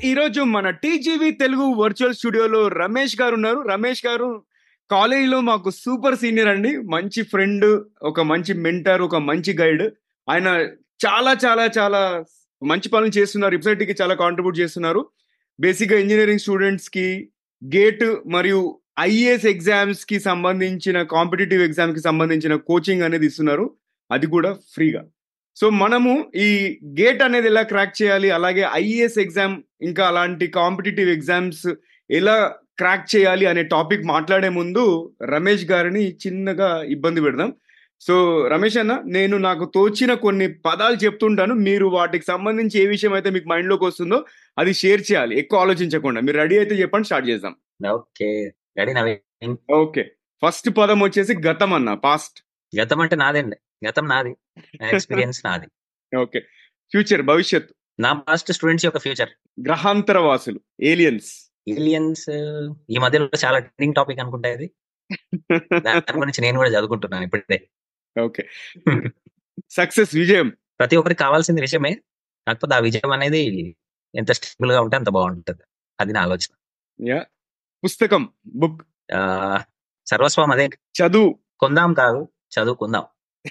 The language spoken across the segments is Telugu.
ఈ రోజు మన టీజీవీ తెలుగు వర్చువల్ స్టూడియోలో రమేష్ గారు ఉన్నారు రమేష్ గారు కాలేజీలో మాకు సూపర్ సీనియర్ అండి మంచి ఫ్రెండ్ ఒక మంచి మెంటర్ ఒక మంచి గైడ్ ఆయన చాలా చాలా చాలా మంచి పనులు చేస్తున్నారు వెబ్సైట్ కి చాలా కాంట్రిబ్యూట్ చేస్తున్నారు బేసిక్ గా ఇంజనీరింగ్ స్టూడెంట్స్ కి గేట్ మరియు ఐఏఎస్ ఎగ్జామ్స్ కి సంబంధించిన కాంపిటేటివ్ ఎగ్జామ్ కి సంబంధించిన కోచింగ్ అనేది ఇస్తున్నారు అది కూడా ఫ్రీగా సో మనము ఈ గేట్ అనేది ఎలా క్రాక్ చేయాలి అలాగే ఐఏఎస్ ఎగ్జామ్ ఇంకా అలాంటి కాంపిటేటివ్ ఎగ్జామ్స్ ఎలా క్రాక్ చేయాలి అనే టాపిక్ మాట్లాడే ముందు రమేష్ గారిని చిన్నగా ఇబ్బంది పెడదాం సో రమేష్ అన్న నేను నాకు తోచిన కొన్ని పదాలు చెప్తుంటాను మీరు వాటికి సంబంధించి ఏ విషయం అయితే మీకు మైండ్ లోకి వస్తుందో అది షేర్ చేయాలి ఎక్కువ ఆలోచించకుండా మీరు రెడీ అయితే చెప్పండి స్టార్ట్ చేద్దాం okay ready Naveen okay first పదం వచ్చేసి గతం అన్న పాస్ట్ గతం అంటే నాదండి గతం నాది ఎక్స్పీరియన్స్ నాది ఓకే ఫ్యూచర్ భవిష్యత్ నా పాస్ట్ స్టూడెంట్స్ యొక్క ఫ్యూచర్ గ్రహాంతర వాసులు ఏలియన్స్ ఏలియన్స్ ఈ మధ్యలో చాలా ట్రెండింగ్ టాపిక్ అనుకుంటా ఇది దాని గురించి నేను కూడా చదువుకుంటున్నాను ఇప్పుడే ఓకే సక్సెస్ విజయం ప్రతి ఒక్కరికి కావాల్సిన విషయమే కాకపోతే ఆ విజయం అనేది ఎంత స్టేబుల్ గా ఉంటే అంత బాగుంటుంది అది నా ఆలోచన యా పుస్తకం బుక్ ఆ, సర్వస్వం అదే చదువు కొందాం కాదు చదువుకుందాం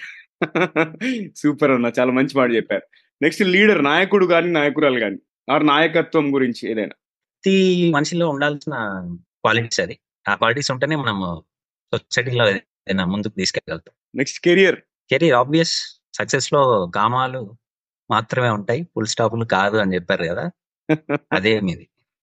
సూపర్ అన్న చాలా మంచి మాట చెప్పారు నెక్స్ట్ లీడర్ నాయకుడు కానీ నాయకురాలు కానీ ఆర్ నాయకత్వం గురించి ఏదైనా ప్రతి మనిషిలో ఉండాల్సిన క్వాలిటీస్ అది ఆ క్వాలిటీస్ ఉంటేనే మనం సొసైటీలో ఏదైనా ముందుకు తీసుకెళ్ళగలుగుతాం next career career obvious success లో కామాలు మాత్రమే ఉంటాయి ఫుల్ స్టాపులు కాదు అని చెప్పారు కదా అదే మీది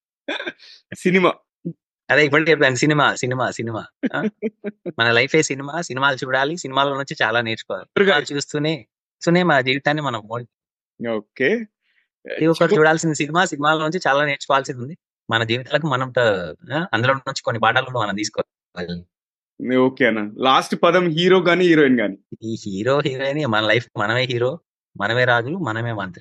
సినిమా అదే ఇప్పుడు చెప్పాను సినిమా సినిమా సినిమా ఆ? మన లైఫే సినిమా సినిమాలు చూడాలి సినిమాల నుంచి చాలా నేర్చుకోవాలి సినిమాలు చూస్తూనే చూస్తూనే మన జీవితాన్ని మనం మోడి- ఓకే ప్రతి ఒక్కరు చూడాల్సిన సినిమా సినిమాల నుంచి చాలా నేర్చుకోవాల్సింది ఉంది మన జీవితాలకు మనం ట- ఆ, అందులో నుంచి కొన్ని పాఠాలు కూడా మనం తీసుకోవాలి ఓకే అన్న లాస్ట్ పదం హీరో కానీ హీరోయిన్ కానీ ఈ హీరో హీరోయిన్ మన లైఫ్ మనమే హీరో మనమే రాజులు మనమే మంత్రి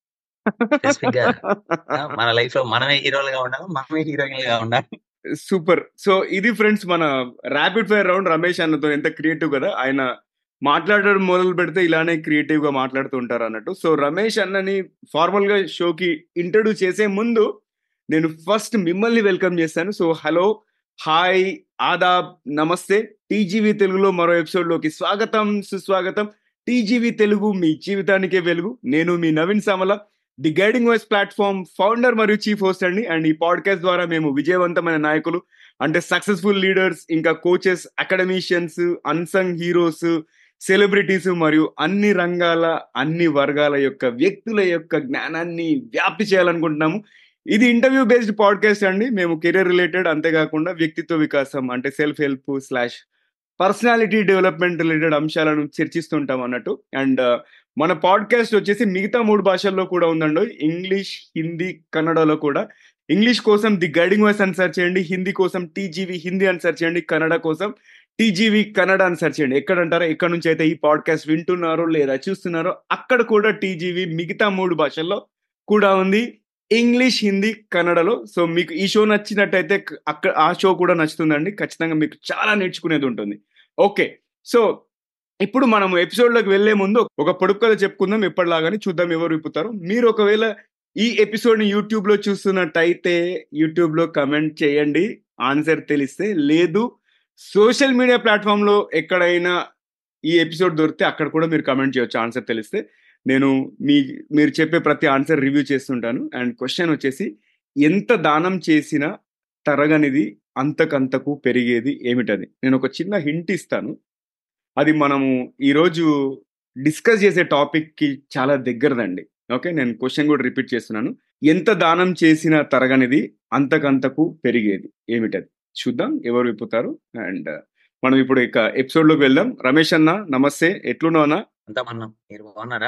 Specific గా, ఆ, మన లైఫ్ లో మనమే హీరోలుగా ఉండాలి మనమే హీరోయిన్లుగా ఉండాలి సూపర్ సో ఇది ఫ్రెండ్స్ మన ర్యాపిడ్ ఫైర్ రౌండ్ రమేష్ అన్నతో ఎంత క్రియేటివ్ కదా ఆయన మాట్లాడడం మొదలు పెడితే ఇలానే క్రియేటివ్ గా మాట్లాడుతూ ఉంటారు అన్నట్టు సో రమేష్ అన్నని ఫార్మల్ గా షోకి ఇంట్రడ్యూస్ చేసే ముందు నేను ఫస్ట్ మిమ్మల్ని వెల్కమ్ చేస్తాను సో హలో హాయ్ ఆదాబ్ నమస్తే టీజీవీ తెలుగులో మరో ఎపిసోడ్ లోకి స్వాగతం సుస్వాగతం టీజీవీ తెలుగు మీ జీవితానికే వెలుగు నేను మీ Naveen Samala the guiding voice platform founder మరియు చీఫ్ హోస్ట్ అండి అండ్ ఈ పాడ్కాస్ట్ ద్వారా మేము విజయవంతమైన నాయకులు అంటే సక్సెస్ఫుల్ లీడర్స్ ఇంకా coaches academicians unsung heroes celebrities మరియు అన్ని రంగాల అన్ని వర్గాల యొక్క వ్యక్తుల యొక్క జ్ఞానాన్ని వ్యాప్తి చేయాలనుకుంటున్నాము ఇది ఇంటర్వ్యూ బేస్డ్ పాడ్కాస్ట్ అండి మేము కెరీర్ రిలేటెడ్ అంతేకాకుండా వ్యక్తిత్వ వికాసం అంటే self help slash personality development related అంశాలను చర్చిస్తుంటాం అన్నట్టు అండ్ మన పాడ్కాస్ట్ వచ్చేసి మిగతా మూడు భాషల్లో కూడా ఉందండి ఇంగ్లీష్ హిందీ కన్నడలో కూడా ఇంగ్లీష్ కోసం ది గైడింగ్ వాయిస్ అని సెర్చ్ చేయండి హిందీ కోసం టీజీవీ హిందీ అని సెర్చ్ చేయండి కన్నడ కోసం టీజీవీ కన్నడ అని సెర్చ్ చేయండి ఎక్కడంటారో ఎక్కడ నుంచి అయితే ఈ పాడ్కాస్ట్ వింటున్నారో లేదా చూస్తున్నారో అక్కడ కూడా టీజీవీ మిగతా మూడు భాషల్లో కూడా ఉంది ఇంగ్లీష్ హిందీ కన్నడలో సో మీకు ఈ షో నచ్చినట్టయితే అక్కడ ఆ షో కూడా నచ్చుతుందండి ఖచ్చితంగా మీకు చాలా నేర్చుకునేది ఉంటుంది ఓకే సో ఇప్పుడు మనం ఎపిసోడ్లోకి వెళ్లే ముందు ఒక పొడుపు కథ చెప్పుకుందాం ఎప్పటిలాగానే చూద్దాం ఎవరు విప్పుతారు మీరు ఒకవేళ ఈ ఎపిసోడ్ ని యూట్యూబ్ లో చూస్తున్నట్టయితే యూట్యూబ్ లో కమెంట్ చేయండి ఆన్సర్ తెలిస్తే లేదు సోషల్ మీడియా ప్లాట్ఫామ్ లో ఎక్కడైనా ఈ ఎపిసోడ్ దొరికితే అక్కడ కూడా మీరు కమెంట్ చేయొచ్చు ఆన్సర్ తెలిస్తే నేను మీ మీరు చెప్పే ప్రతి ఆన్సర్ రివ్యూ చేస్తుంటాను అండ్ క్వశ్చన్ వచ్చేసి ఎంత దానం చేసినా తరగనిది అంతకంతకు పెరిగేది ఏమిటది నేను ఒక చిన్న హింట్ ఇస్తాను అది మనము ఈరోజు డిస్కస్ చేసే టాపిక్ కి చాలా దగ్గరదండి ఓకే నేను క్వశ్చన్ కూడా రిపీట్ చేస్తున్నాను ఎంత దానం చేసినా తరగనిది అంతకంతకు పెరిగేది ఏమిటది చూద్దాం ఎవరు విప్పుతారు అండ్ మనం ఇప్పుడు ఇక ఎపిసోడ్ లోకి వెళ్దాం రమేష్ అన్న నమస్తే ఎట్లున్నావు అన్న అంతా మనం మీరు బాగున్నారా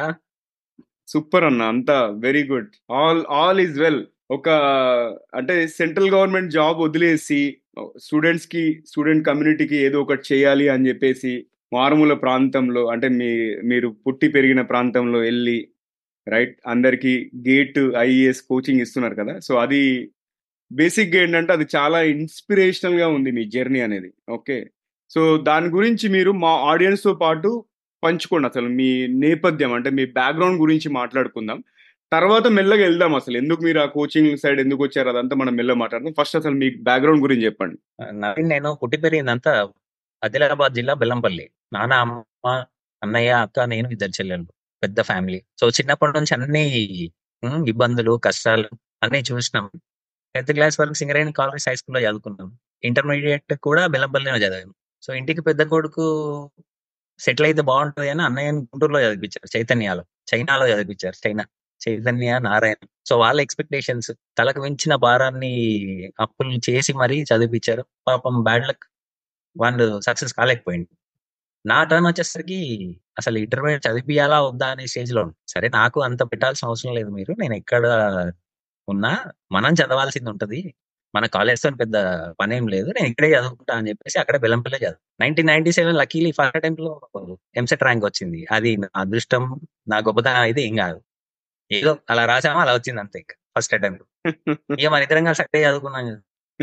సూపర్ అన్న అంతా very good all all is well ఒక అంటే సెంట్రల్ గవర్నమెంట్ జాబ్ వదిలేసి స్టూడెంట్స్ కి స్టూడెంట్ కమ్యూనిటీకి ఏదో ఒకటి చేయాలి అని చెప్పేసి మారుమూల ప్రాంతంలో అంటే మీ మీరు పుట్టి పెరిగిన ప్రాంతంలో వెళ్ళి రైట్ అందరికి గేట్ ఐఏఎస్ కోచింగ్ ఇస్తున్నారు కదా సో అది బేసిక్గా ఏంటంటే అది చాలా ఇన్స్పిరేషనల్ గా ఉంది మీ జర్నీ అనేది ఓకే సో దాని గురించి మీరు మా ఆడియన్స్ తో పాటు పంచుకోండి అసలు మీ నేపథ్యం అంటే మీ బ్యాక్గ్రౌండ్ గురించి మాట్లాడుకుందాం తర్వాత మెల్లగా వెళ్దాం అసలు ఎందుకు మీరు ఆ కోచింగ్ సైడ్ ఎందుకు వచ్చారు అదంతా మనం మెల్లగా మాట్లాడదాం ఫస్ట్ అసలు మీ బ్యాక్గ్రౌండ్ గురించి చెప్పండి నవీన్ నేను పుట్టి పెరిగిందంతా ఆదిలాబాద్ జిల్లా బెల్లంపల్లి నాన్న అమ్మ అన్నయ్య అక్క నేను ఇద్దరు చెల్లెలు పెద్ద ఫ్యామిలీ సో చిన్నప్పటి నుంచి అన్ని ఉమ్, ఇబ్బందులు కష్టాలు అన్ని చూసినాం టెన్త్ క్లాస్ వరకు సింగరేణి కాలేజ్ హై స్కూల్లో చదువుకున్నాం ఇంటర్మీడియట్ కూడా బెల్లంపల్లిలో చదివాను సో ఇంటికి పెద్ద కొడుకు సెటిల్ అయితే బాగుంటది అని అన్నయ్యని గుంటూరులో చదివించారు చైతన్యాలో చైనాలో చదివించారు చైనా చైతన్య నారాయణ సో వాళ్ళ ఎక్స్పెక్టేషన్స్ తలకు మించిన భారాన్ని అప్పులు చేసి మరీ చదివించారు పాపం బ్యాడ్ లక్ వాళ్ళు సక్సెస్ కాలేకపోయింది నా టర్న్ వచ్చేసరికి అసలు ఇంటర్మీడియట్ చదివియాలా వద్దా అనే స్టేజ్ లో ఉంది. సరే నాకు అంత పెట్టాల్సిన అవసరం లేదు మీరు నేను ఎక్కడ ఉన్నా మనం చదవాల్సింది ఉంటది మన కాలేజ్ తో పెద్ద పనేం లేదు నేను ఇక్కడే చదువుకుంటా అని చెప్పేసి అక్కడ బెల్లంపల్లి చదువు nineteen ninety seven luckily first attempt లో ఎంసెట్ ర్యాంక్ వచ్చింది అది నా అదృష్టం నా గొప్పతనం అయితే ఏం కాదు ఏదో అలా రాసామా అలా వచ్చింది అంతే ఫస్ట్ అటెంప్ట్ ఇక మన ఇద్దరం కలిసి అక్కడే చదువుకున్నాం కదా.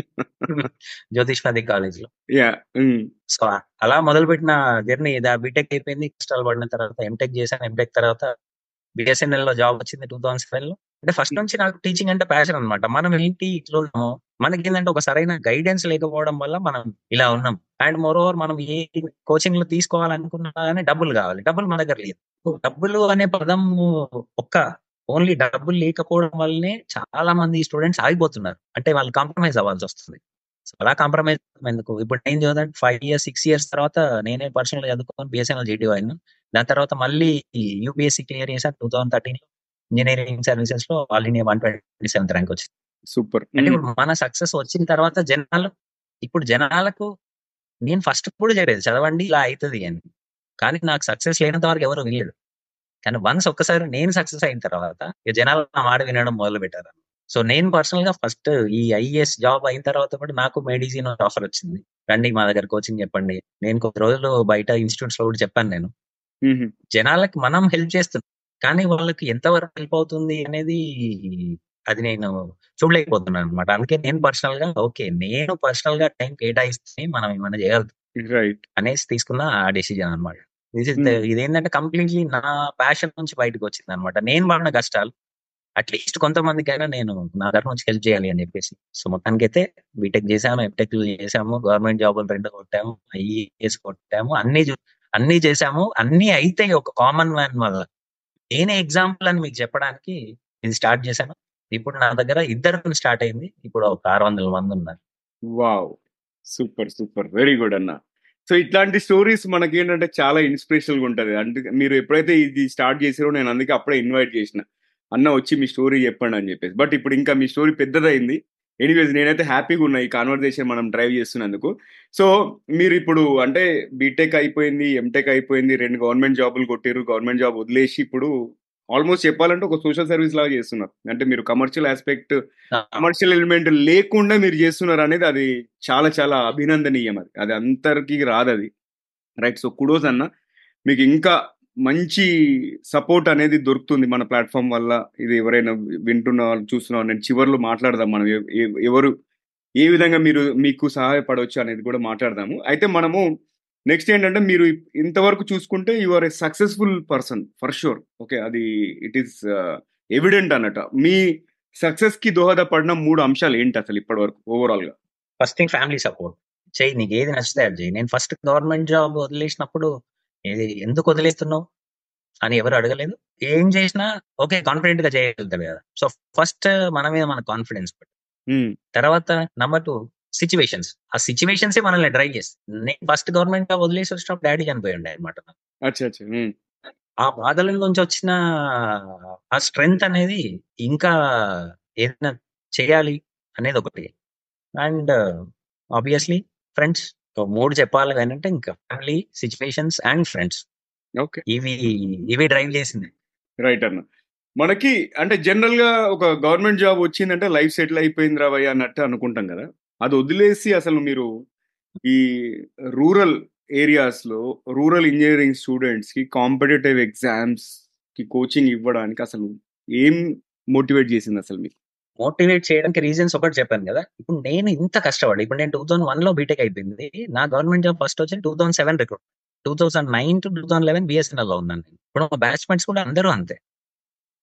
జ్యోతిష్మతి కాలేజ్ లో యా సో అలా మొదలుపెట్టిన జర్నీ బీటెక్ అయిపోయింది కష్టాలు పడిన తర్వాత ఎంటెక్ చేశాను ఎంటెక్ తర్వాత బిఎస్ఎన్ఎల్ లో జాబ్ వచ్చింది టూ థౌసండ్ సెవెన్ లో అంటే ఫస్ట్ నుంచి నాకు టీచింగ్ అంటే ప్యాషన్ అన్నమాట మనం ఏంటి ఇట్లా ఉన్నాము మనకి ఏంటంటే ఒక సరైన గైడెన్స్ లేకపోవడం వల్ల మనం ఇలా ఉన్నాం అండ్ మోర్ ఓవర్ మనం ఏ కోచింగ్ లో తీసుకోవాలనుకున్నా కానీ డబ్బులు కావాలి డబ్బులు మన దగ్గర లేదు డబ్బులు అనే పదం ఒక్క ఓన్లీ డబ్బులు లేకపోవడం వల్లనే చాలా మంది స్టూడెంట్స్ ఆగిపోతున్నారు అంటే వాళ్ళు కాంప్రమైజ్ అవ్వాల్సి వస్తుంది సో అలా కాంప్రమైజ్ ఎందుకు ఇప్పుడు నేను చదువుతాను ఫైవ్ ఇయర్స్ సిక్స్ ఇయర్స్ తర్వాత నేనే పర్సనల్ చదువుకొని బిఎస్ఎన్ఎల్ జీటీ అయినా దాని తర్వాత మళ్ళీ యూపీఎస్సీ క్లియర్ చేశాను టూ థౌసండ్ థర్టీన్ లో ఇంజనీరింగ్ సర్వీసెస్ లో all India one twenty seventh rank వచ్చింది సూపర్ అంటే ఇప్పుడు మన సక్సెస్ వచ్చిన తర్వాత జనాలు ఇప్పుడు జనాలకు నేను ఫస్ట్ కూడా చెప్పేది చదవండి ఇలా అవుతుంది అని కానీ నాకు సక్సెస్ లేనంత వరకు ఎవరు వినలేదు కానీ వన్స్ ఒక్కసారి నేను సక్సెస్ అయిన తర్వాత ఇక జనాలు నా మాట వినడం మొదలు పెట్టారు సో నేను పర్సనల్ గా ఫస్ట్ ఈ ఐఏఎస్ జాబ్ అయిన తర్వాత కూడా నాకు మెడిసిన్ ఆఫర్ వచ్చింది రండి మా దగ్గర కోచింగ్ చెప్పండి నేను కొద్ది రోజులు బయట ఇన్స్టిట్యూట్స్ లో కూడా చెప్పాను నేను జనాలకి మనం హెల్ప్ చేస్తున్నాం కానీ వాళ్ళకి ఎంతవరకు హెల్ప్ అవుతుంది అనేది అది నేను చూడలేకపోతున్నాను అనమాట అందుకే నేను పర్సనల్ గా ఓకే నేను పర్సనల్ గా టైం కేటాయిస్తే మనం ఏమైనా చేయగలుగుతాం రైట్ అనేసి తీసుకున్న ఆ డెసిజన్ అనమాట Hmm. ఇదేంటంటే కంప్లీట్లీ నా ప్యాషన్ నుంచి బయటకు వచ్చింది అనమాట నేను పడిన కష్టాలు అట్లీస్ట్ కొంతమందికైనా నేను నా దగ్గర నుంచి హెల్ప్ చేయాలి అని చెప్పేసి సో మొత్తానికి అయితే బీటెక్ చేసాము ఎంటెక్ చేసాము గవర్నమెంట్ జాబులు రెండు కొట్టాము ఐఏఎస్ కొట్టాము అన్ని చూ- అన్ని చేసాము అన్ని అయితే ఒక కామన్ మ్యాన్ వల్ల నేనే ఎగ్జాంపుల్ అని మీకు చెప్పడానికి ఇది స్టార్ట్ చేశాను ఇప్పుడు నా దగ్గర ఇద్దరు స్టార్ట్ అయింది ఇప్పుడు ఒక ఆరు వందల మంది ఉన్నారు wow super super very good అన్న సో ఇట్లాంటి స్టోరీస్ మనకి ఏంటంటే చాలా ఇన్స్పిరేషనల్ గా ఉంటది అంటే మీరు ఎప్పుడైతే ఇది స్టార్ట్ చేసారో నేను అందుకే అప్పుడే ఇన్వైట్ చేసిన అన్న వచ్చి మీ స్టోరీ చెప్పండి అని చెప్పేసి బట్ ఇప్పుడు ఇంకా మీ స్టోరీ పెద్దదైంది ఎనీవేస్ నేనైతే హ్యాపీగా ఉన్నా ఈ కాన్వర్సేషన్ మనం డ్రైవ్ చేస్తున్నందుకు సో మీరు ఇప్పుడు అంటే బీటెక్ అయిపోయింది ఎంటెక్ అయిపోయింది రెండు గవర్నమెంట్ జాబులు కొట్టారు గవర్నమెంట్ జాబ్ వదిలేసి ఇప్పుడు ఆల్మోస్ట్ చెప్పాలంటే ఒక సోషల్ సర్వీస్ లాగా చేస్తున్నారు అంటే మీరు కమర్షియల్ ఆస్పెక్ట్ కమర్షియల్ ఎలిమెంట్ లేకుండా మీరు చేస్తున్నారు అనేది అది చాలా చాలా అభినందనీయం అది అది అందరికీ రాదు అది రైట్ సో కుడోస్ అన్న మీకు ఇంకా మంచి సపోర్ట్ అనేది దొరుకుతుంది మన ప్లాట్ఫామ్ వల్ల ఇది ఎవరైనా వింటున్న వాళ్ళు చూస్తున్న వాళ్ళు నేను చివరిలో మాట్లాడదాం మనం ఎవ- ఎవ- ఎవరు ఏ విధంగా మీరు మీకు సహాయపడవచ్చు అనేది కూడా మాట్లాడదాము అయితే మనము నెక్స్ట్ ఏంటంటే మీరు ఇంతవరకు చూసుకుంటే you are a successful person for sure okay అది ఇట్ ఈస్ ఎవిడెంట్ అన్నట్టు మీ సక్సెస్ కి దోహదపడిన మూడు అంశాలు ఏంటి అసలు ఇప్పటి వరకు ఓవరాల్ గా ఫస్ట్ థింగ్ ఫ్యామిలీ సపోర్ట్ చెయ్యి నీకు ఏది నచ్చితే అది చెయ్యి నేను ఫస్ట్ గవర్నమెంట్ జాబ్ వదిలేసినప్పుడు ఏది ఎందుకు వదిలేస్తున్నావు అని ఎవరు అడగలేదు ఏం చేసినా ఓకే కాన్ఫిడెంట్ గా చేయగలుగుతాడు కదా సో ఫస్ట్ మన మీద మన కాన్ఫిడెన్స్ ఉమ్, తర్వాత నెంబర్ టూ సిచ్యువేషన్స్ ఆ సిచ్యువేషన్స్ మనల్ని డ్రైవ్ చేస్తాయి నేను ఫస్ట్ గవర్నమెంట్ జాబ్ వదిలేసి వచ్చినప్పుడు డాడీ చనిపోయి ఉండే అనమాట అచ్చా అచ్చా ఉమ్, ఆ బాధల నుంచి వచ్చిన ఆ స్ట్రెంగ్త్ అనేది ఇంకా ఏదైనా చేయాలి అనేది ఒకటి అండ్ ఆబ్వియస్లీ ఫ్రెండ్స్ మూడు చెప్పాలి ఏంటంటే ఇంకా family situations and friends okay ఇవి ఇవి డ్రైవ్ చేసింది రైట్ అన్న మనకి అంటే జనరల్ గా ఒక గవర్నమెంట్ జాబ్ వచ్చిందంటే లైఫ్ సెటిల్ అయిపోయింది రావయ్య అన్నట్టు అనుకుంటాం కదా అది వదిలేసి అసలు మీరు ఈ రూరల్ ఏరియాస్ లో రూరల్ ఇంజనీరింగ్ స్టూడెంట్స్ కి కాంపిటేటివ్ ఎగ్జామ్స్ కి కోచింగ్ ఇవ్వడానికి అసలు ఏం మోటివేట్ చేసింది అసలు మీకు మోటివేట్ చేయడానికి రీజన్స్ ఒకటి చెప్పాను కదా ఇప్పుడు నేను ఇంత కష్టపడి ఇప్పుడు నేను టూ థౌసండ్ వన్ లో బీటెక్ అయిపోయింది నా గవర్నమెంట్ జాబ్ ఫస్ట్ వచ్చి two thousand seven recruit two thousand nine to two thousand eleven BSNL లో ఉన్నాను నేను. ఇప్పుడు మా బ్యాచ్మెంట్స్ కూడా అందరూ అంతే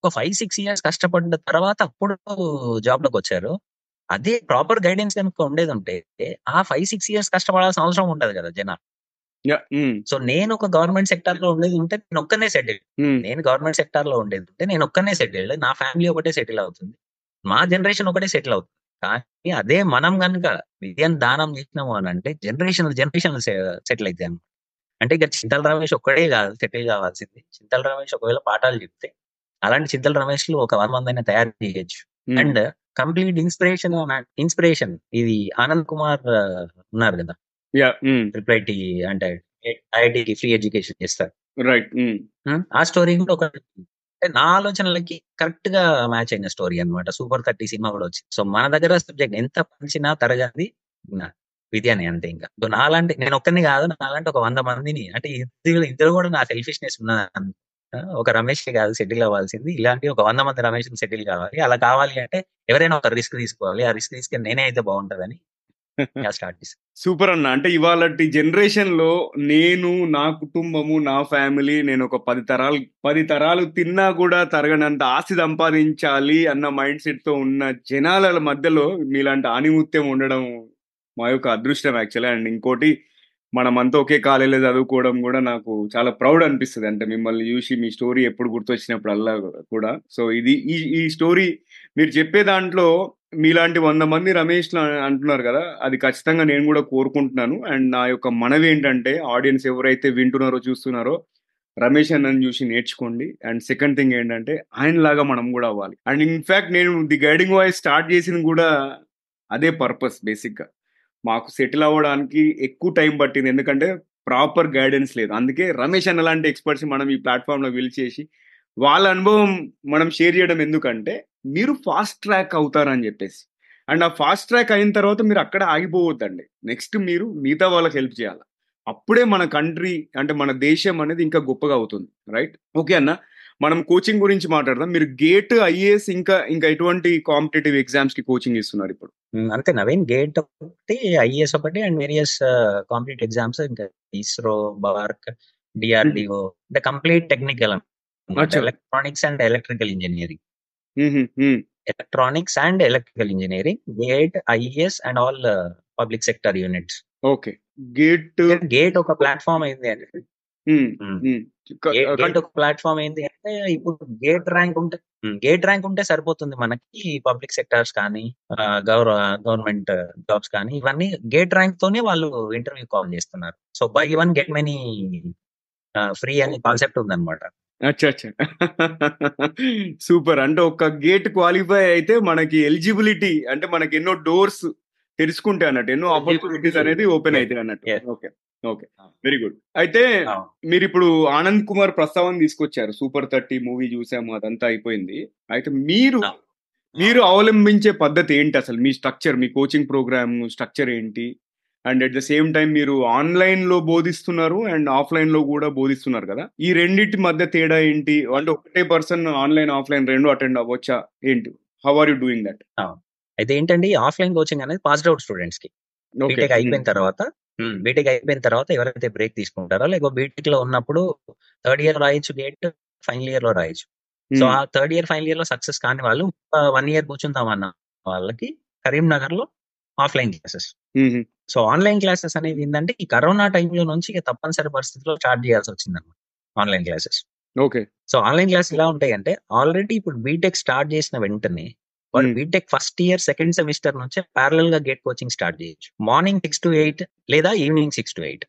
ఒక 5, 6 ఇయర్స్ కష్టపడ్డ తర్వాత అప్పుడు జాబ్‌లోకొచ్చారు. అదే ప్రాపర్ గైడెన్స్ గనుక ఉండేదుంటే ఆ 5, 6 ఇయర్స్ కష్టపడాల్సిన అవసరం ఉండదు గదా! జనాలు. యాహ్! హ్మ్. సో, నేను ఒక గవర్నమెంట్ సెక్టార్‌లో ఉండేదుంటే నేనొక్కడినే సెటిల్. హ్మ్. నేను గవర్నమెంట్ సెక్టార్‌లో ఉండేదుంటే నేనొక్కడినే సెటిల్డ్. నా ఫ్యామిలీ ఒకటే సెటిల్ అవుతుంది. మా జనరేషన్ ఒకటే సెటిల్ అవుతుంది. కానీ అదే మనం గనుక విద్యను దానం జేసినాము అనంటే జనరేషన్‌లు జనరేషన్‌లు సె సెటిల్ అయితాయన్నమాట. అంటే ఇక చింతల రమేష్ ఒక్కడే గాదు సెటిల్ గావాల్సింది. చింతల రమేష్ ఒకవేళ పాఠాలు చెప్తే అలాంటి చింతల రమేష్‌లు ఒక 100 మందైనా తయారు చేయొచ్చు. హ్మ్. అండ్ కంప్లీట్ ఇన్‌స్పిరేషన్ ఇన్‌స్పిరేషన్ ఇది ఆనంద్ కుమార్ ఉన్నారు గదా! యాహ్! హ్మ్. ట్రిపుల్ ఐటీ అంటే ఐఐటీకి ఫ్రీ ఎడ్యుకేషన్ చేస్తారు. రైట్. హ్మ్. హ్మ్. ఆ స్టోరీ కూడా ఒక అంటే నా ఆలోచనలకి కరెక్ట్‌గా మ్యాచ్ అయిన స్టోరీ అన్నమాట. 'సూపర్ 30' సినిమా కూడా వచ్చింది. సో, మన దగ్గర సబ్జెక్ట్ ఎంత పంచినా తరగనిది న విద్యనే అంతే ఇంక. సో, నాలాంటి నేనొక్కడిని గాదు నాలాంటి ఒక 100 మందిని అంటే ఇందులో ఇందులో కూడా నా సెల్ఫిష్‌నెస్ ఉన్నది. ఆ! ఒక రమేష్‌కే గాదు సెటిల్ అవ్వాల్సింది. ఇలాంటి ఒక 100 మంది రమేష్‌లు సెటిల్ కావాలి. అలా కావాలి అంటే ఎవరైనా ఒక రిస్క్ తీసుకోవాలి. ఆ రిస్క్ తీసుకొని నేనే అయితే బావుంటదని ఇలా స్టార్ట్ చేశా. సూపర్ అన్న. అంటే ఇవాళటి జనరేషన్‌లో నేను, నా కుటుంబము, నా ఫ్యామిలీ నేనొక 10 తరాలు 10 తరాలు తిన్నా కూడా తరగనంత ఆస్తి సంపాదించాలి అన్న మైండ్ సెట్‌తో ఉన్న జనాల మధ్యలో మీలాంటి ఆణిముత్యం ఉండడం మా యొక్క అదృష్టం యాక్చువల్‌గా. అండ్ ఇంకోటి మనమంతా ఒకే కాలేజ్‌లో చదువుకోవడం కూడా నాకు చాలా ప్రౌడ్ అనిపిస్తది. అంటే మిమ్మల్ని చూసి మీ స్టోరీ ఎప్పుడు గుర్తొచ్చినప్పుడల్లా కూడా. సో, ఇది ఈ ఈ స్టోరీ మీరు చెప్పే దాంట్లో మీలాంటి 100 మంది రమేష్‌లు అంటున్నారు గదా! అది ఖచ్చితంగా నేను కూడా కోరుకుంటున్నాను. అండ్ నా యొక్క మనవి ఏంటంటే ఆడియన్స్ ఎవరైతే వింటున్నారో, చూస్తున్నారో రమేష్ అన్నని చూసి నేర్చుకోండి. అండ్ సెకండ్ థింగ్ ఏంటంటే ఆయనలాగా మనం కూడా అవ్వాలి. అండ్ ఇన్‌ఫాక్ట్ నేను ది గైడింగ్ వాయిస్ స్టార్ట్ చేసింది కూడా అదే పర్పస్ బేసిక్‌గా. మాకు సెటిల్ అవ్వడానికి ఎక్కువ టైం పట్టింది. ఎందుకంటే ప్రాపర్ గైడెన్స్ లేదు. అందుకే రమేష్ అన్న లాంటి ఎక్స్‌పర్ట్స్‌ని మనం ఈ ప్లాట్‌ఫార్మ్‌లో పిలిచేసి వాళ్ళ అనుభవం మనం షేర్ చేయడం ఎందుకంటే మీరు ఫాస్ట్ ట్రాక్ అవుతారని చెప్పేసి. అండ్ ఆ ఫాస్ట్ ట్రాక్ అయిన తర్వాత మీరు అక్కడ ఆగిపోవద్దండి. నెక్స్ట్ మీరు మిగతా వాళ్ళకి హెల్ప్ చేయాల. అప్పుడే మన కంట్రీ అంటే మన దేశం అనేది ఇంకా గొప్పగా అవుతుంది. రైట్? ఓకే అన్న. మనం కోచింగ్ గురించి మాట్లాడదాం. మీరు గేట్, ఐఏఎస్ ఇంకా ఇంకా ఎటువంటి కాంపిటీటివ్ ఎగ్జామ్స్‌కి కోచింగ్ ఇస్తున్నారు ఇప్పుడు? హ్మ్. అంతే నవీన్ గేట్ ఒకటి, ఐఏఎస్ ఒకటి అండ్ వేరియస్ కాంపిటీటివ్ ఎగ్జామ్స్ ఇంకా ఇస్రో, బార్క్, హుహు. డీఆర్‌డీఓ అంటే కంప్లీట్ టెక్నికల్ అన్నమాట. అచ్చా! Electronics and electrical engineering. హుహు. Hmm. Electronics and electrical engineering, GATE, IAS and all public sector units. Okay. GATE GATE ఒక ప్లాట్‌ఫార్మ్ ఏంది అంటే హ్మ్. హ్మ్. హ్మ్. క గే కన్ గేట్ ఒక ప్లాట్‌ఫార్మ్ ఏంది అంటే ఇప్పుడు గేట్ ర్యాంక్ ఉంటే హ్మ్. గేట్ ర్యాంక్ ఉంటే సరిపోతుంది మనకి పబ్లిక్ సెక్టార్స్ కానీ ఆహ్, గౌర గవర్నమెంట్ జాబ్స్ కానీ ఇవన్నీ గేట్ ర్యాంక్‌తోనే వాళ్ళు ఇంటర్వ్యూ కాల్ చేస్తున్నారు. So, buy one get many ah, free అనే కాన్సెప్ట్ ఉందన్నమాట. అచ్చా! అచ్చా! సూపర్. అంటే ఒక గేట్ క్వాలిఫై అయితే మనకి ఎలిజిబిలిటీ అంటే మనకి ఎన్నో డోర్స్ తెరుచుకుంటాయి అన్నట్టు. ఎన్నో ఆపర్చునిటీస్ అనేది ఓపెన్ యెస్. అయితాయి అన్నట్టు. యెస్. ఓకే. ఓకే. అవును. Very good. అయితే అవును. మీరిప్పుడు 'ఆనంద్ కుమార్' ప్రస్తావన తీసుకొచ్చారు. 'సూపర్ 30' మూవీ చూసాము అదంతా అయిపోయింది. అయితే మీరు అవును. మీరు అవలంబించే పద్ధతి ఏంటి అసలు? మీ స్ట్రక్చర్ మీ కోచింగ్ ప్రోగ్రామ్ స్ట్రక్చర్ ఏంటి? And at the same time మీరు ఆన్‌లైన్‌లో బోధిస్తున్నారు అండ్ ఆఫ్‌లైన్‌లో కూడా బోధిస్తున్నారు కదా! ఈ రెండిటి మధ్య తేడా ఏంటి? అంటే ఒకటే పర్సన్ ఆన్‌లైన్, ఆఫ్‌లైన్ 2 అటెండ్ అవ్వొచ్చా? ఏంటి? How are you doing that? అవును. అయితే ఏంటంటే ఈ ఆఫ్‌లైన్ కోచింగ్ అనేది పాస్డ్ ఔట్ స్టూడెంట్స్‌కి. ఓకే. BTech hmm. అయిపోయిన తర్వాత హ్మ్. బీటెక్ అయిపోయిన తర్వాత ఎవరైతే బ్రేక్ తీసుకుంటారో లేకపోతే బీటెక్‌లో ఉన్నప్పుడు థర్డ్ ఇయర్ రాయొచ్చు గేట్, ఫైనల్ ఇయర్‌లో రాయొచ్చు. So, hmm. ఆ థర్డ్ ఇయర్, ఫైనల్ ఇయర్‌లో సక్సెస్ కాని వాళ్ళు ఆహ్, 1 ఇయర్ కూర్చుందామన్న వాళ్ళకి కరీంనగర్‌లో ఆఫ్‌లైన్ క్లాసెస్. హుహు. సో, ఆన్‌లైన్ క్లాసెస్ అనేది ఏందంటే ఈ కరోనా టైమ్‌లో నుంచి ఇక తప్పనిసరి పరిస్థితిలో స్టార్ట్ చేయాల్సొచ్చిందన్నమాట. Online classes. Okay. So, online classes ఎలా ఉంటాయంటే ఆల్రెడీ ఇప్పుడు బీటెక్ స్టార్ట్ చేసిన వెంటనే వాడు hmm. BTech first year, second semester నుంచే పారలెల్‌గా గేట్ కోచింగ్ స్టార్ట్ చేయొచ్చు. మార్నింగ్ 6-8 లేదా ఈవినింగ్ 6-8.